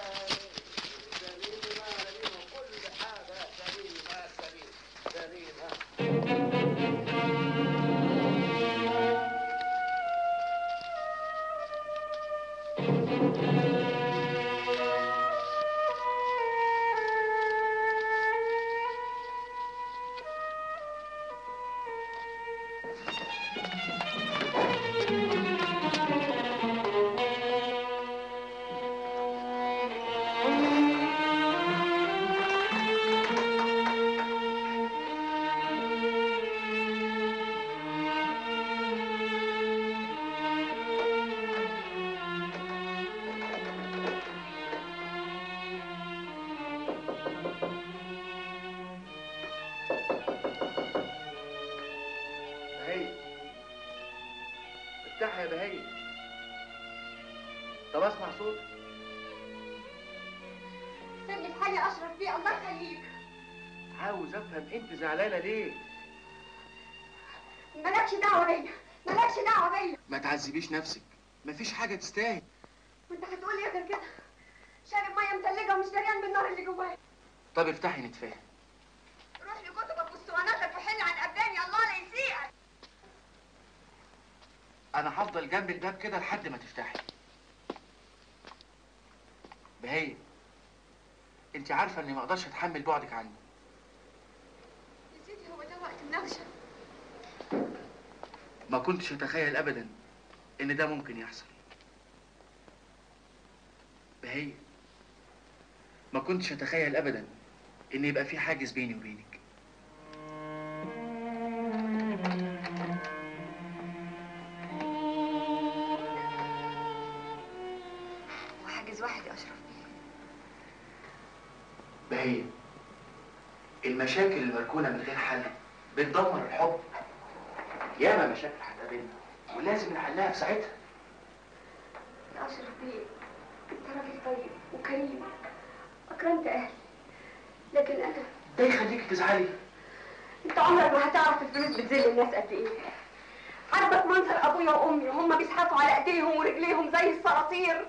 بهي افتحها يا بهي طب اسمع صوت سيبني في حالي اشرف بيه الله يخليك عاوز افهم انت زعلانه ليه مالكش دعوه بيا مالكش دعوه بيا ما تعذبيش نفسك مفيش حاجه تستاهل وانت هتقول ايه غير كده شارب ميه متلجه ومش دريان بالنار اللي جوايا طب افتحي نتفاهم روح لكتبك واسطواناتك وحل عن اباني الله لا يسيئك انا هفضل جنب الباب كده لحد ما تفتحي بهي انت عارفه اني ما اقدرش اتحمل بعدك عني يا سيدي هو ده وقت مناقشه ما كنتش اتخيل ابدا ان ده ممكن يحصل بهي ما كنتش اتخيل ابدا ان يبقى في حاجز بيني وبينك وحاجز واحد يا اشرف بهي المشاكل المركونة من غير حل بتدمر الحب ياما مشاكل هتقابلنا ولازم نحلها في ساعتها يا اشرف بيه انت راجل طيب وكريم اكرمت اهلي لكن انا ده يخليكي تزعلي انت عمرك ما هتعرف الفلوس بتذل الناس قد ايه عارفك منظر ابويا وامي وهم بيزحفوا على ايديهم ورجليهم زي الصراصير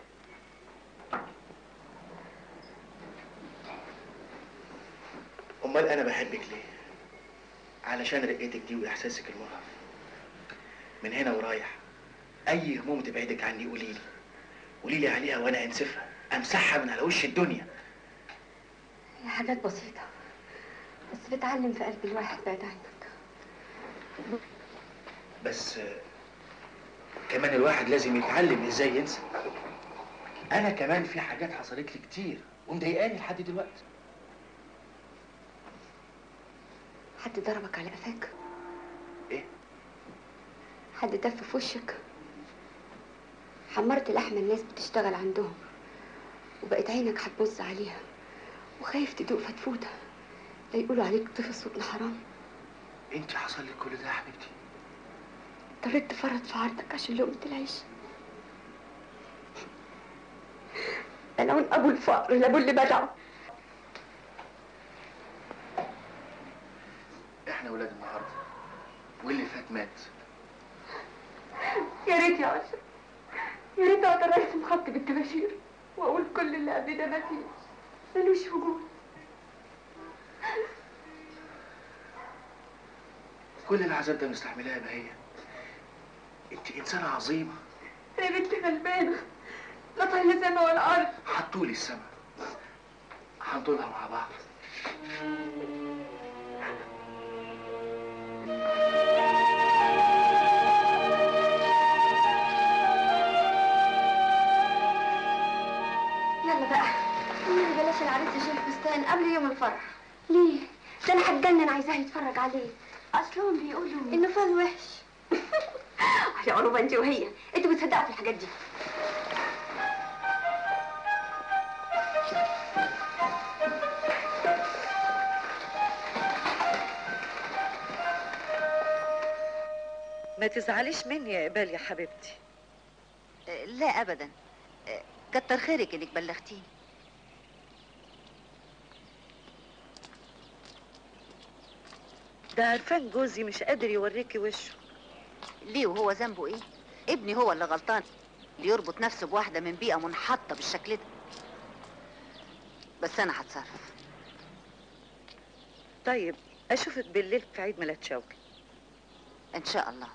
امال امال انا بحبك ليه علشان رقتك دي واحساسك المرهف من هنا ورايح اي هموم تبعدك عني قولي لي قولي لي عليها وانا انسفها امسحها من على وش الدنيا هي حاجات بسيطة بس بتعلم في قلب الواحد بعد عنك بس آه، كمان الواحد لازم يتعلم ازاي ينسى انا كمان في حاجات حصلت لي كتير ومضايقاني لحد دلوقتي حد ضربك على قفاك ايه حد دف في وشك حمرت لحم الناس بتشتغل عندهم وبقت عينك هتبص عليها وخايف تدوق فتفوتة لا يقولوا عليك طفل ابن حرام انت حصل لك كل ده يا حبيبتي اضطريت تفرط في عرضك عشان لقمة العيش ملعون ابو الفقر لابو اللي بدعه احنا ولاد النهارده واللي فات مات يا ريت يا عشر يا ريت اقدر ارسم خط بالطباشير واقول كل اللي قبل ده مفيش ملوش وجود كل العذاب ده مستحملاه يا بهية انت انسانة عظيمة انا بنت غلبانه لا طايله سما ولا ارض حطولي السما هنطولها مع بعض يلا بقى يلا بلاش العريس يشيل فستان قبل يوم الفرح ليه؟ ده انا هتجنن عايزاه يتفرج عليه اصلهم بيقولوا انه فال وحش يا عروبه انت وهي انتوا بتصدقوا في الحاجات دي ما تزعليش مني يا إقبال يا حبيبتي آه، لا ابدا آه، كتر خيرك انك بلغتيني ده عرفان جوزي مش قادر يوريكي وشه ليه وهو ذنبه ايه ابني هو اللي غلطان اللي يربط نفسه بواحده من بيئه منحطه بالشكل ده بس انا هتصرف طيب أشوفك بالليل في عيد ميلاد شوقي ان شاء الله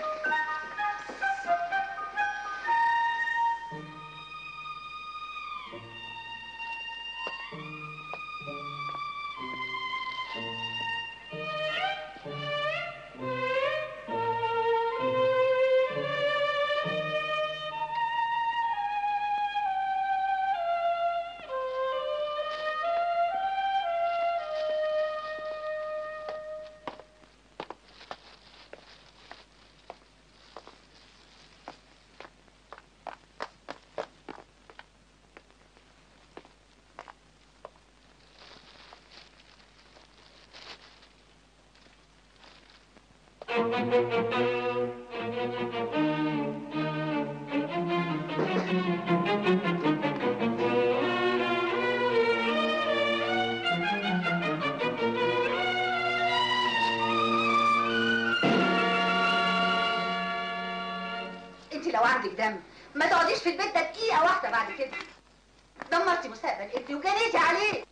انت لو عندك دم ما تقعديش في البيت ده دقيقه واحده بعد كده دمرتي مستقبل ابني وجريتي عليه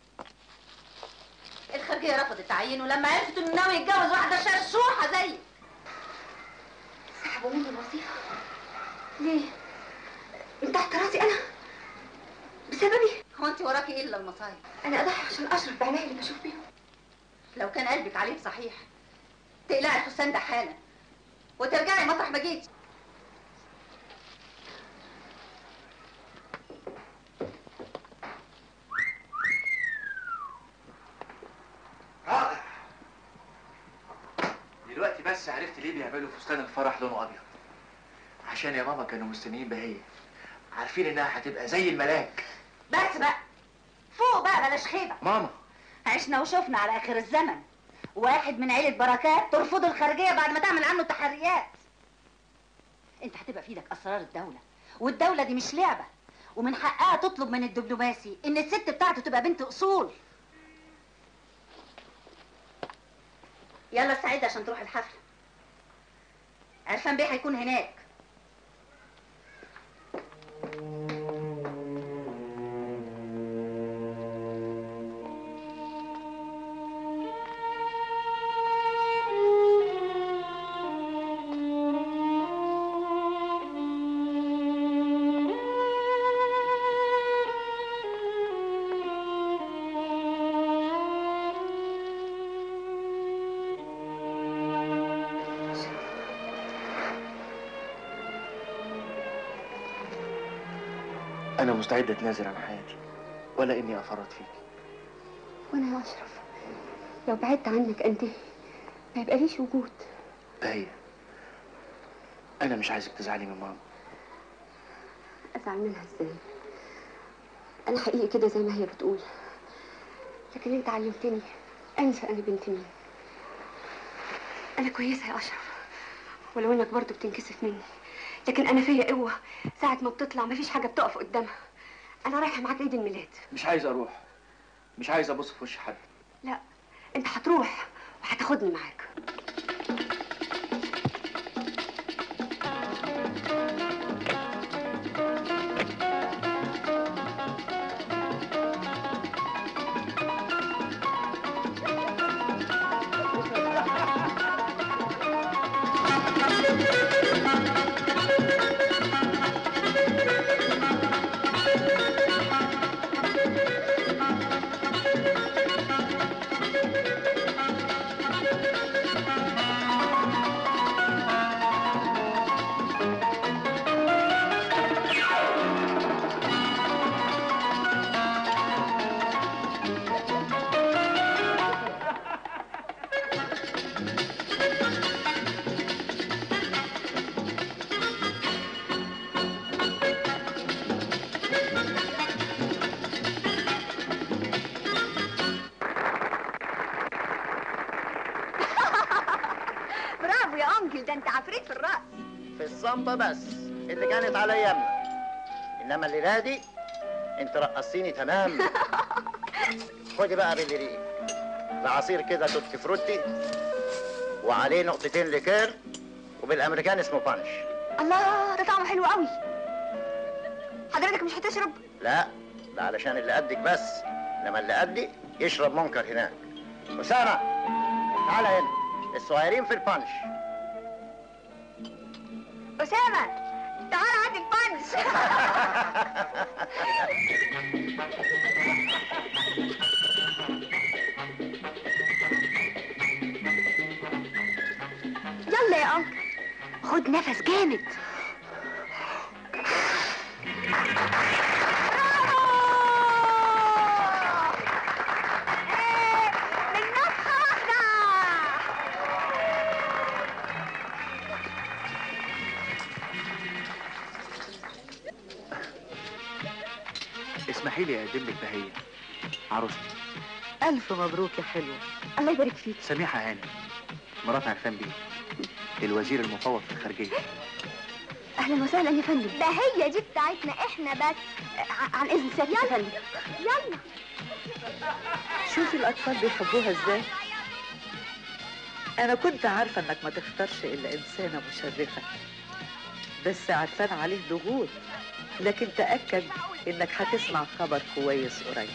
الخارجيه رفضت تعيينه لما عرفت انه ناوي يتجوز واحده شرشوحه زيك سحبوا مني الوظيفه ليه؟ من تحت راسي انا بسببي هو انت وراكي ايه الا المصايب انا اضحي عشان اشرف بعيني اللي بشوف بيهم لو كان قلبك عليه صحيح تقلعي الفستان ده حالا وترجعي مطرح ما جيتي رائع دلوقتي بس عرفت ليه بيعملوا فستان الفرح لونه ابيض عشان يا ماما كانوا مستنيين بهية عارفين انها هتبقى زي الملاك بس بقى فوق بقى بلاش خيبه ماما عشنا وشفنا على اخر الزمن واحد من عيله بركات ترفض الخارجيه بعد ما تعمل عنه تحريات انت هتبقى في ايدك اسرار الدوله والدوله دي مش لعبه ومن حقها تطلب من الدبلوماسي ان الست بتاعته تبقى بنت اصول يلا استعد عشان تروح الحفله عرفان بيه هيكون هناك انا مستعد اتنازل عن حياتي ولا اني افرط فيك وانا يا اشرف لو بعدت عنك انتهي ما يبقى ليش وجود هي انا مش عايزك تزعلي من ماما ازعل منها ازاي انا حقيقي كده زي ما هي بتقول لكن انت علمتني انسى انا بنت مين انا كويسه يا اشرف ولو انك برضو بتنكسف مني لكن انا فيا قوه ساعه ما بتطلع مفيش حاجه بتقف قدامها انا رايحه معاك عيد الميلاد مش عايز اروح مش عايز ابص في وش حد لا انت هتروح وهتاخدني معاك برافو يا انكل ده انت عفريت في الرقص في الصمتة بس اللي كانت على يمنا انما الليله دي انت رقصتيني تمام خدي بقى باللي ريق ده عصير كده توتي فروتي وعليه نقطتين ليكير وبالامريكان اسمه بانش الله ده طعمه حلو قوي حضرتك مش هتشرب لا ده علشان اللي قدك بس انما اللي قدي يشرب منكر هناك اسامه تعالى هنا الصغيرين في البانش اسامه تعال عندي البانش يلا يا انكل خد نفس جامد اسمحي لي اقدم لك بهية عروستي ألف مبروك يا حلوة الله يبارك فيك سميحة هاني مرات عرفان بيه الوزير المفوض في الخارجية اهلا وسهلا يا فندم ده هي دي بتاعتنا احنا بس عن اذن سيادتك يا فندم يلا شوفي الأطفال بيحبوها ازاي أنا كنت عارفة إنك ما تختارش إلا إنسانة مشرفة بس عارفان عليه ضغوط لكن تأكد إنك هتسمع خبر كويس قريب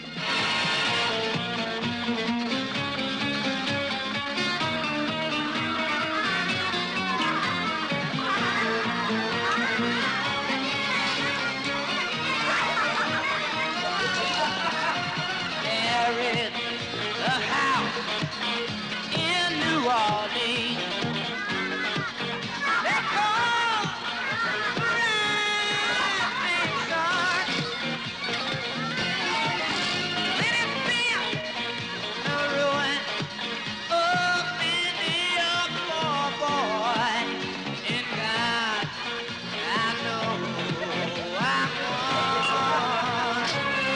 There is a house in New Orleans. They call the Rising Sun. Let it be a ruin of many a poor boy. In God, I know I'm one.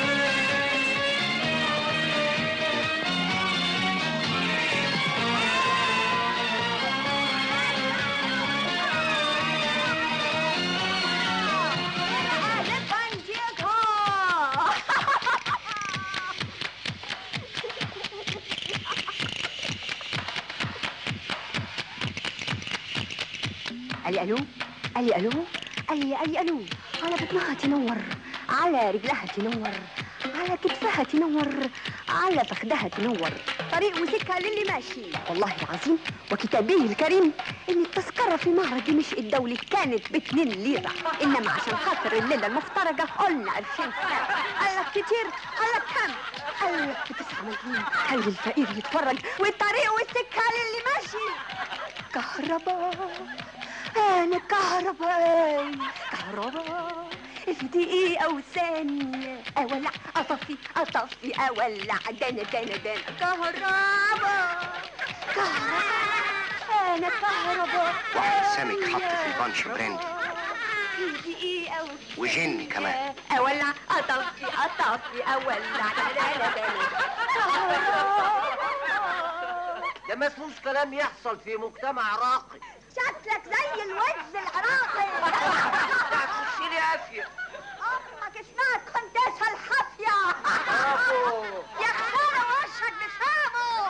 قالي الو قالي الو قالي قالي الو على بطنها تنور على رجلها تنور على كتفها تنور على فخدها تنور طريق وسكه للي ماشي والله العظيم وكتابه الكريم ان التذكره في معرض دمشق الدولي كانت باتنين ليره انما عشان خاطر الليله المفترجه قلنا 2000 سنه قال لك كتير قال لك كام قال لك بتسعة مليون خلي الفقير يتفرج والطريق والسكه للي ماشي كهرباء انا كهرباء كهرباء في دقيقة وثانية أولع أطفي أطفي أولع دنا دنا دنا كهربا كهربا أنا كهربا واحد سمك حط في البانش براندي في دقيقة وجني كمان أولع أطفي أطفي أولع دنا دنا دنا كهربا ده ما اسموش كلام يحصل في مجتمع راقي شكلك زي الوز العراقي هتخشي لي قافيه امك اسمها كونديسة الحافية برافو. يا خالة وشك بشامه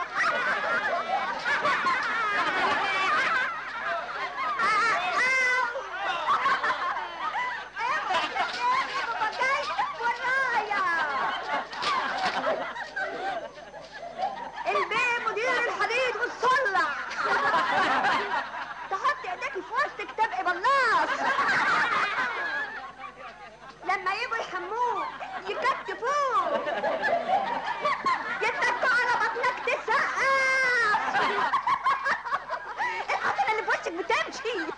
البيه مدير الحديد والصلع تحط ايديك في وسط كتاب ابلاص لما يجوا يحموه يكتفوه يتكوا على بطنك تسقف القطنة اللي في وشك بتمشي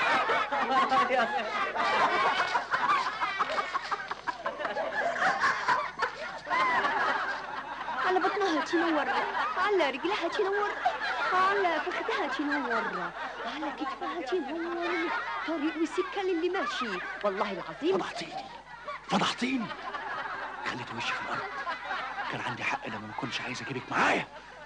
على بطنها تنور على رجلها تنور على فخدها تنور على كتفها تنور طريق وسكة للي ماشي والله العظيم فضحتيني فضحتيني خليت وشي في الارض كان عندي حق لما ما كنتش عايز اجيبك معايا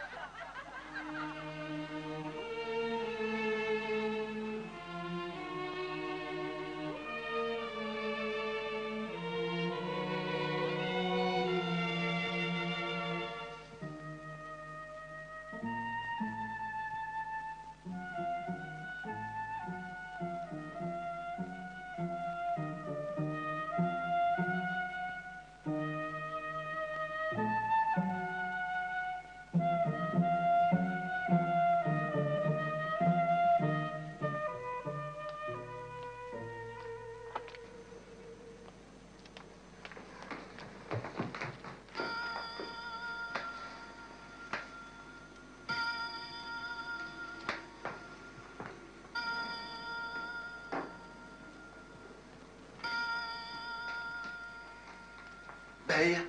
بهية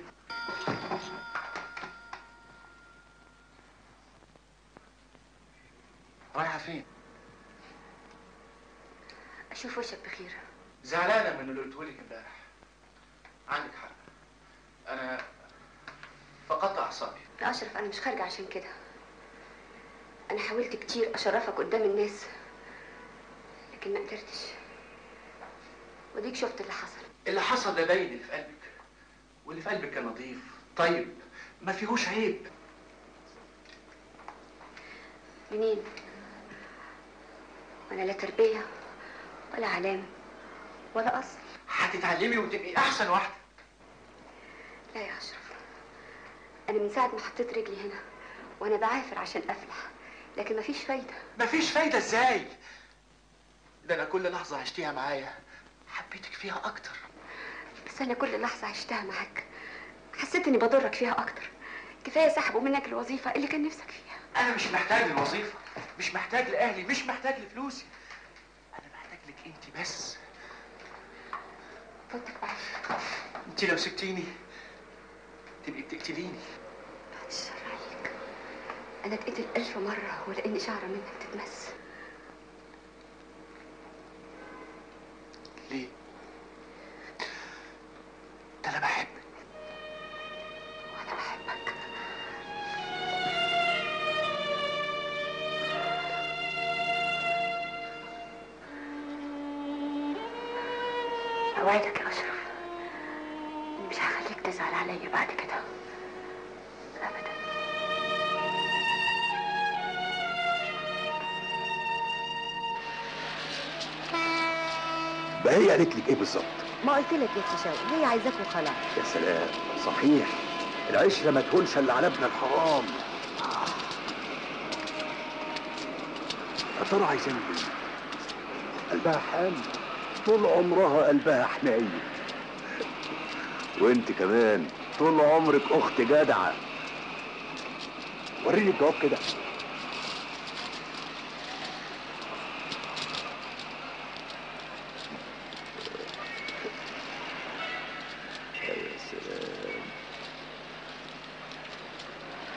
رايحة فين؟ اشوف وشك بخير زعلانة من اللي قلته لك امبارح عندك حق أنا فقدت أعصابي يا اشرف انا مش خارجه عشان كده انا حاولت كتير اشرفك قدام الناس لكن ما قدرتش وديك شفت اللي حصل اللي حصل ده باين اللي في قلبك واللي في قلبك كان نظيف طيب ما فيهوش عيب منين وانا لا تربيه ولا علام ولا اصل هتتعلمي وتبقي أحسن واحدة لا يا اشرف انا من ساعه ما حطيت رجلي هنا وانا بعافر عشان افلح لكن مفيش فايده مفيش فايدة إزاي؟ ده أنا كل لحظة عشتيها معايا حبيتك فيها أكتر بس انا كل لحظه عشتها معاك حسيت اني بضرك فيها اكتر كفايه سحبوا منك الوظيفه اللي كان نفسك فيها أنا مش محتاج للوظيفة مش محتاج لأهلي مش محتاج لفلوسي أنا محتاج لك أنت بس فوتك بعيد أنت لو سبتيني تبقي بتقتليني بعد الشر عليك انا اتقتل الف مره ولا اني شعره منك تتمس ليه؟ ده أنا بحبك وانا بحبك اوعدك يا اشرف إني مش هخليك تزعل عليا بعد كده ابدا بهية قالت لك ايه بالظبط ما قلت لك يا شوقي هي عايزاك وخلاص يا سلام صحيح العشرة ما تهونش الا على ابن الحرام يا ترى عايزاني ايه قلبها حامل طول عمرها قلبها حنين وانت كمان طول عمرك اخت جدعه وريني الجواب كده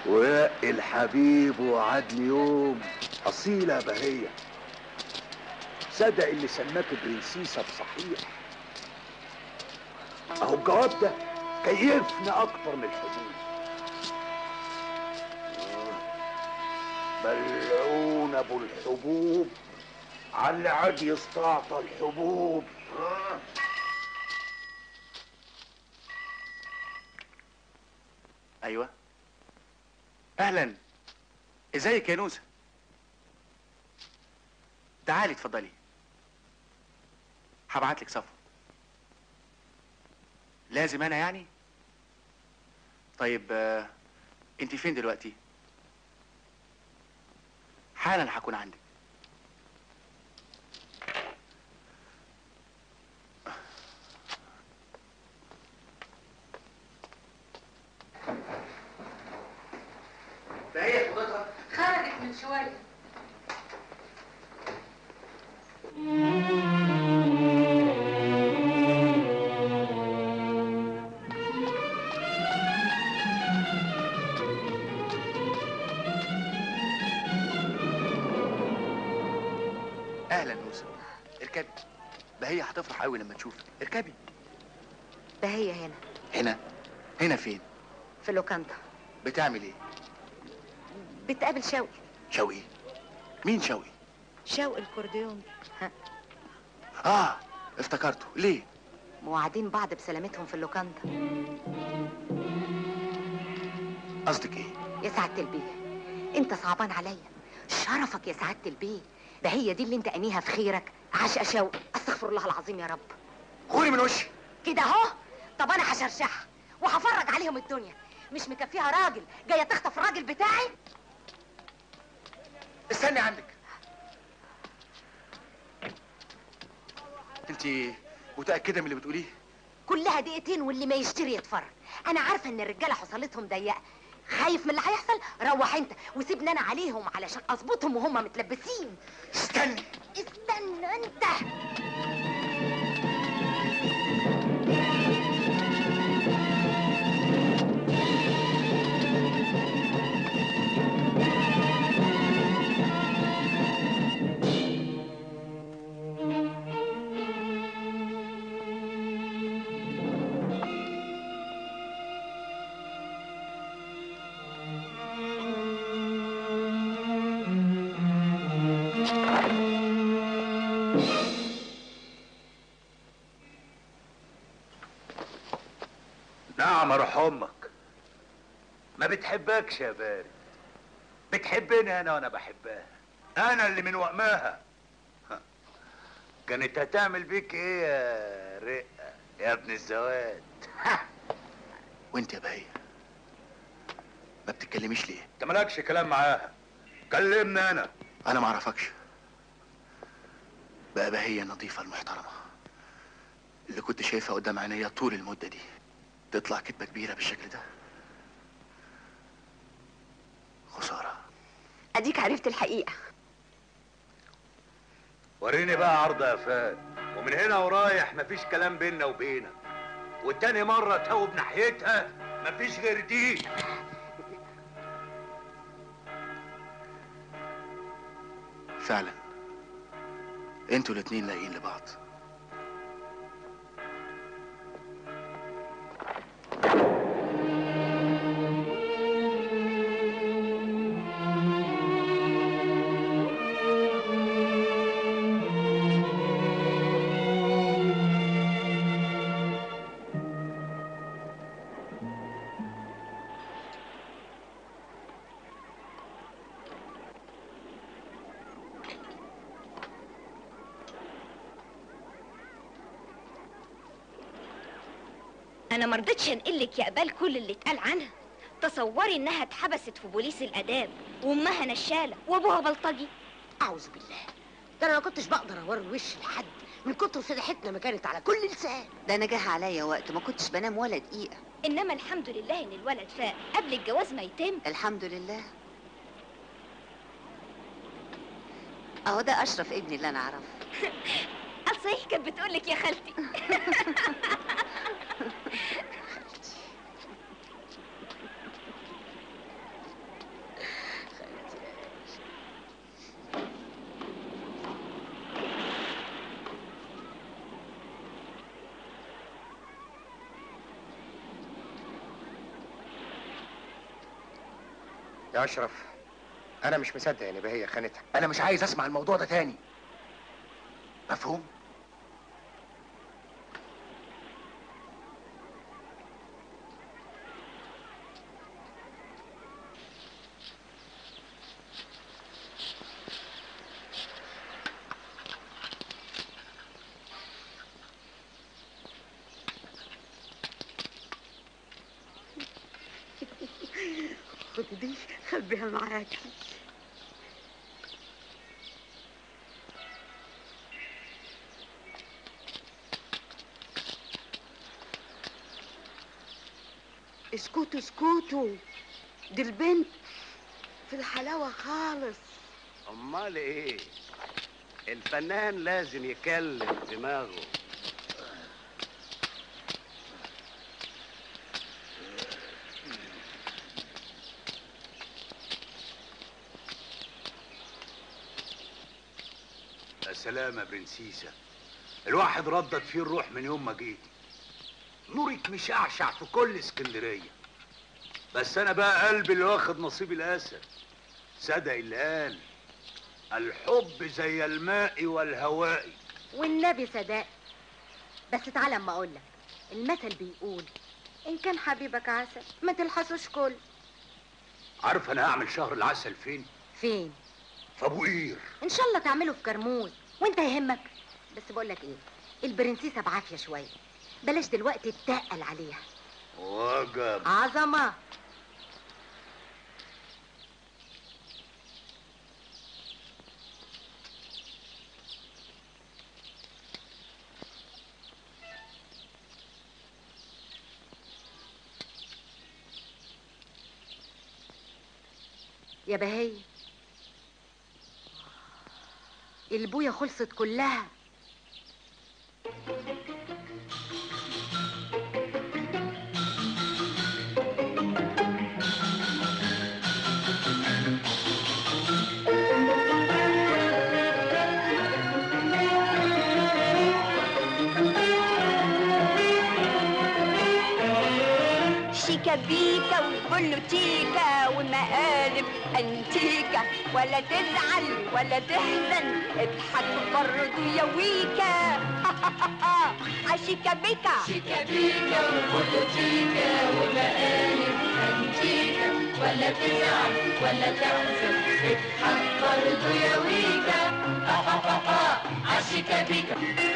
ورق الحبيب وعدني يوم أصيلة بهية صدق اللي سماك برنسيسة بصحيح أهو الجواب ده كيفنا أكتر من الحبوب ملعون أبو الحبوب على اللي عاد يستعطى الحبوب ايوه اهلا ازيك يا نوسه تعالي اتفضلي هبعت لك صفحه لازم انا يعني طيب آه، انت فين دلوقتي حالا هكون عندك ده هي خطتها خرجت من شويه اهلا نوسه اركبي بهية هتفرح قوي لما تشوفك اركبي ده هي هنا هنا هنا فين في لوكاندا بتعمل ايه بتقابل شوقي شوقي مين شوقي شوقي الكورديون ها، اه افتكرته ليه موعدين بعض بسلامتهم في اللوكاندا قصدك ايه يا سعادة البيه انت صعبان عليا شرفك يا سعادة البيه ده هي دي اللي انت انيها في خيرك عاشقة شوقي استغفر الله العظيم يا رب غوري من وشي كده اهو طب انا هشرشحها وهفرج عليهم الدنيا مش مكفيها راجل جايه تخطف الراجل بتاعي استني عندك انت متاكده من اللي بتقوليه كلها دقيقتين واللي ما يشتري يتفرج انا عارفه ان الرجاله حصلتهم ضيقه خايف من اللي هيحصل روح انت وسيبني انا عليهم علشان اظبطهم وهم متلبسين استني استنى انت نعم اروح امك ما بتحبكش يا بارد بتحبني انا وانا بحبها انا اللي من وقماها ها. كانت هتعمل بيك ايه يا رقه يا ابن الزواد وانت يا بهية ما بتتكلميش ليه انت مالكش كلام معاها كلمني انا انا ما اعرفكش بقى بهية النظيفة المحترمة اللي كنت شايفها قدام عينيا طول المدة دي تطلع كدبة كبيرة بالشكل ده خسارة اديك عرفت الحقيقه وريني بقى عرض يا فاد ومن هنا ورايح مفيش كلام بيننا وبينك والتاني مرة توب ناحيتها مفيش غير دي فعلا انتوا الاتنين لاقيين لبعض انا ما رضيتش انقلك يا قبال كل اللي اتقال عنها تصوري انها اتحبست في بوليس الاداب وامها نشاله وابوها بلطجي اعوذ بالله ده انا ما كنتش بقدر اوري وشي لحد من كتر فضيحتنا ما كانت على كل لسان ده انا جه عليا وقت ما كنتش بنام ولا دقيقه انما الحمد لله ان الولد فاق قبل الجواز ما يتم الحمد لله اهو ده اشرف ابني اللي انا اعرفه قال صحيح كانت بتقولك يا خالتي يا اشرف انا مش مصدق ان بهية خانتها انا مش عايز اسمع الموضوع ده تاني مفهوم خد دي خبيها معاكي اسكتوا اسكتوا دي البنت في الحلاوة خالص امال ايه الفنان لازم يكلم دماغه يا سلام يا برنسيسة الواحد ردت فيه الروح من يوم ما جيتي نورك مش أعشع في كل اسكندرية بس أنا بقى قلبي اللي واخد نصيب الأسد صدق اللي قال الحب زي الماء والهواء والنبي صدق بس تعالى اما اقول لك المثل بيقول ان كان حبيبك عسل ما تلحسوش كل عارف أنا هعمل شهر العسل فين؟ فين في أبو قير ان شاء الله تعمله في كرموز وانت يهمك بس بقول لك ايه البرنسيسه بعافيه شويه بلاش دلوقتي تتقل عليها وجب عظمه يا بهية البوية خلصت كلها شيكا بيكا وبولوتيكا ومقالب انتيكا ولا تزعل ولا تحزن اضحك برضو يا ويكا عشيكا بيكا شيكا بيكا وبولوتيكا ومقالب انتيكا ولا تزعل ولا تحزن اضحك برضو يا ويكا عشيكا بيكا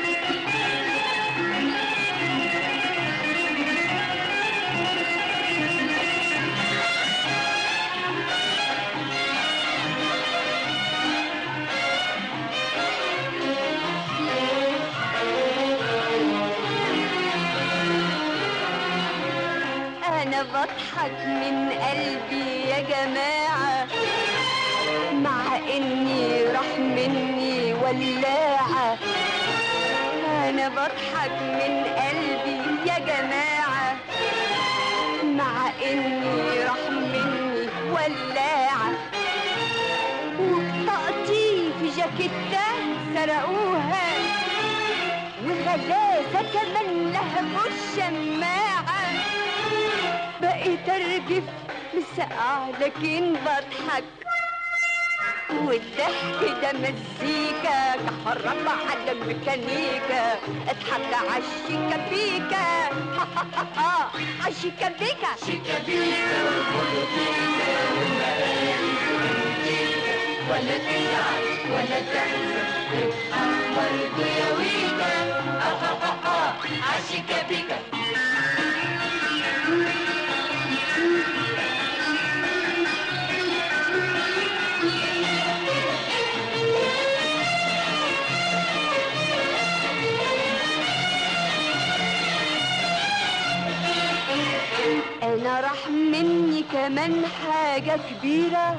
انا بضحك من قلبي يا جماعة مع اني راح مني ولاعة انا بضحك من قلبي يا جماعة مع اني راح مني ولاعة وبطاقتي في جاكيتة سرقوها وغلاسة كمان لهبوا الشماعة بقيت ارجف مسقع لكن بضحك والضحك ده مزيكا كهربا على الميكانيكا اضحك عالشيكا بيكا عالشيكا بيكا شيكا بيكا وبولوتيكا ومقالب انتيكا ولا تزعل ولا تحزن اضحك برضو يا ويكا عشيكا بيكا انا راح مني كمان حاجة كبيرة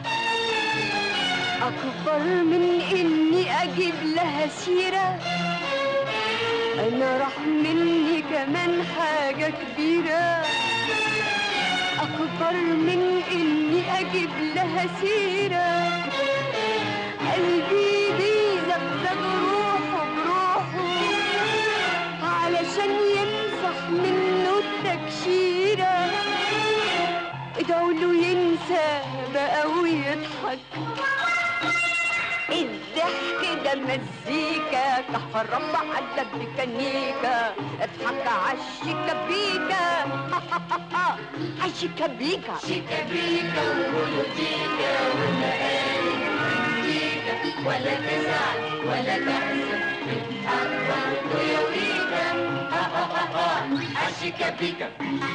اكبر من اني اجيب لها سيرة انا راح مني كمان حاجة كبيرة اكبر من اني اجيب لها سيرة قلبي بيزغزغ روحه بروحه علشان يمسح منه التكشيرة ادعوا له ينسى بقى ويضحك الضحك ده مزيكا كفر ربع على الميكانيكا اضحك عالشيكابيكا عالشيكابيكا شيكابيكا وبولوتيكا والمقالب والمزيكا ولا تزعل ولا تحزن اضحك برضه يا ويكا عالشيكابيكا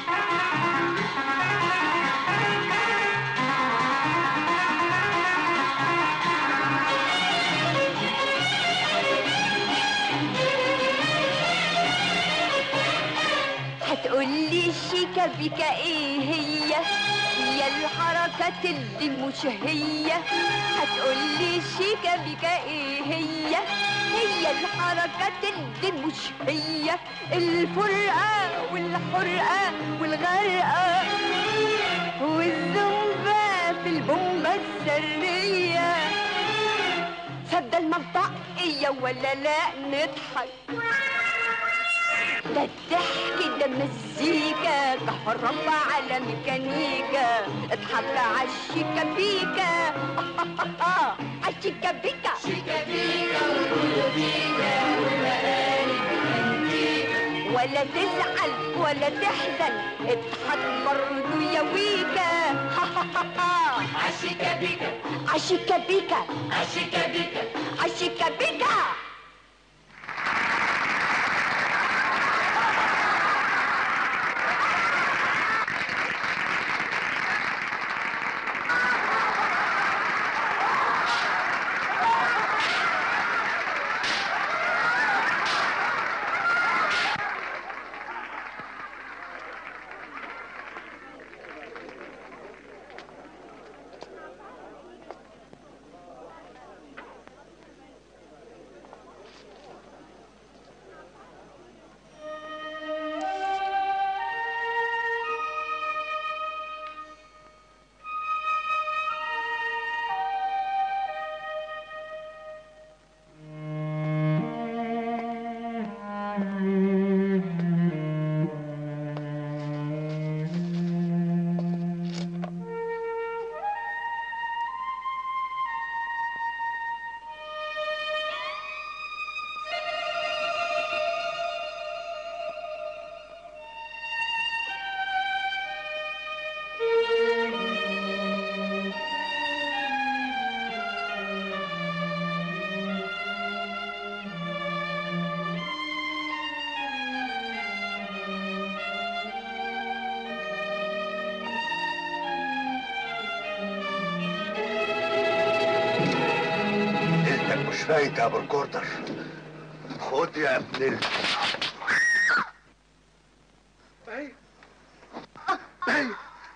هتقولي الشيكابيكا ايه هي هي الحركات اللي مش هي هتقولي الشيكابيكا ايه هي هي الحركات اللي مش هي الفرقة والحرقة والغرقة والزنبة في البومبة السرية صدق المنطقية ولا لا نضحك ده الضحك ده مزيكا كهربا على ميكانيكا اضحك عالشيكابيكا عالشيكابيكا شيكابيكا وبولوتيكا والمقالب والمزيكا ولا تزعل ولا تحزن اضحك برضو يا ويكا عالشيكابيكا عالشيكابيكا عالشيكابيكا عالشيكابيكا ليلتك مش فايتة يا ابو الكوردر خد يا ابن ال... اهي اهي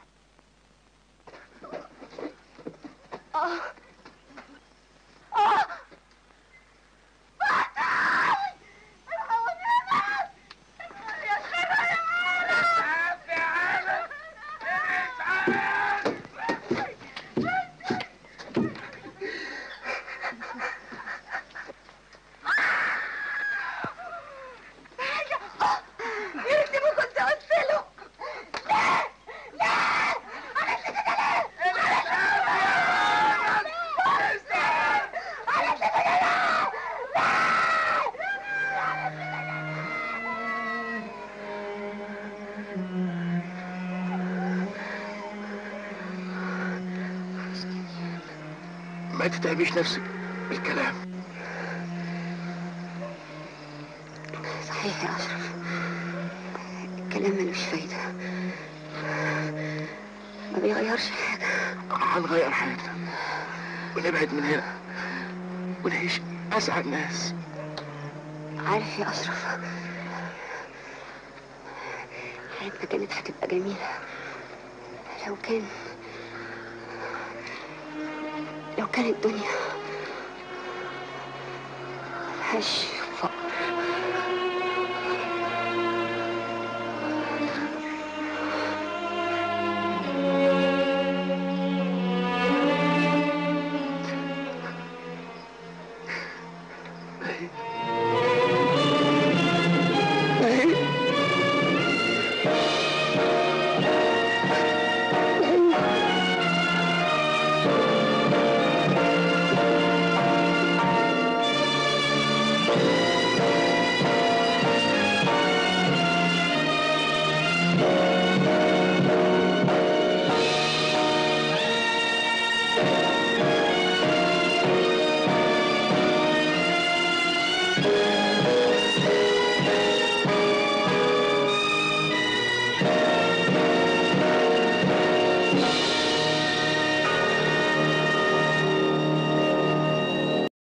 يا ريتني ما كنت قلت له لا لا عملت كده ليه؟ عملت كده ليه؟ ما تتعبيش نفسك بالكلام صحيح يا أشرف الكلام ملوش فايدة ما بيغيرش حاجة هنغير حياتنا ونبعد من هنا ونعيش أسعد ناس عارف يا أشرف حياتنا كانت هتبقى جميلة لو كان لو كانت الدنيا ملهاش فقر لا الهوى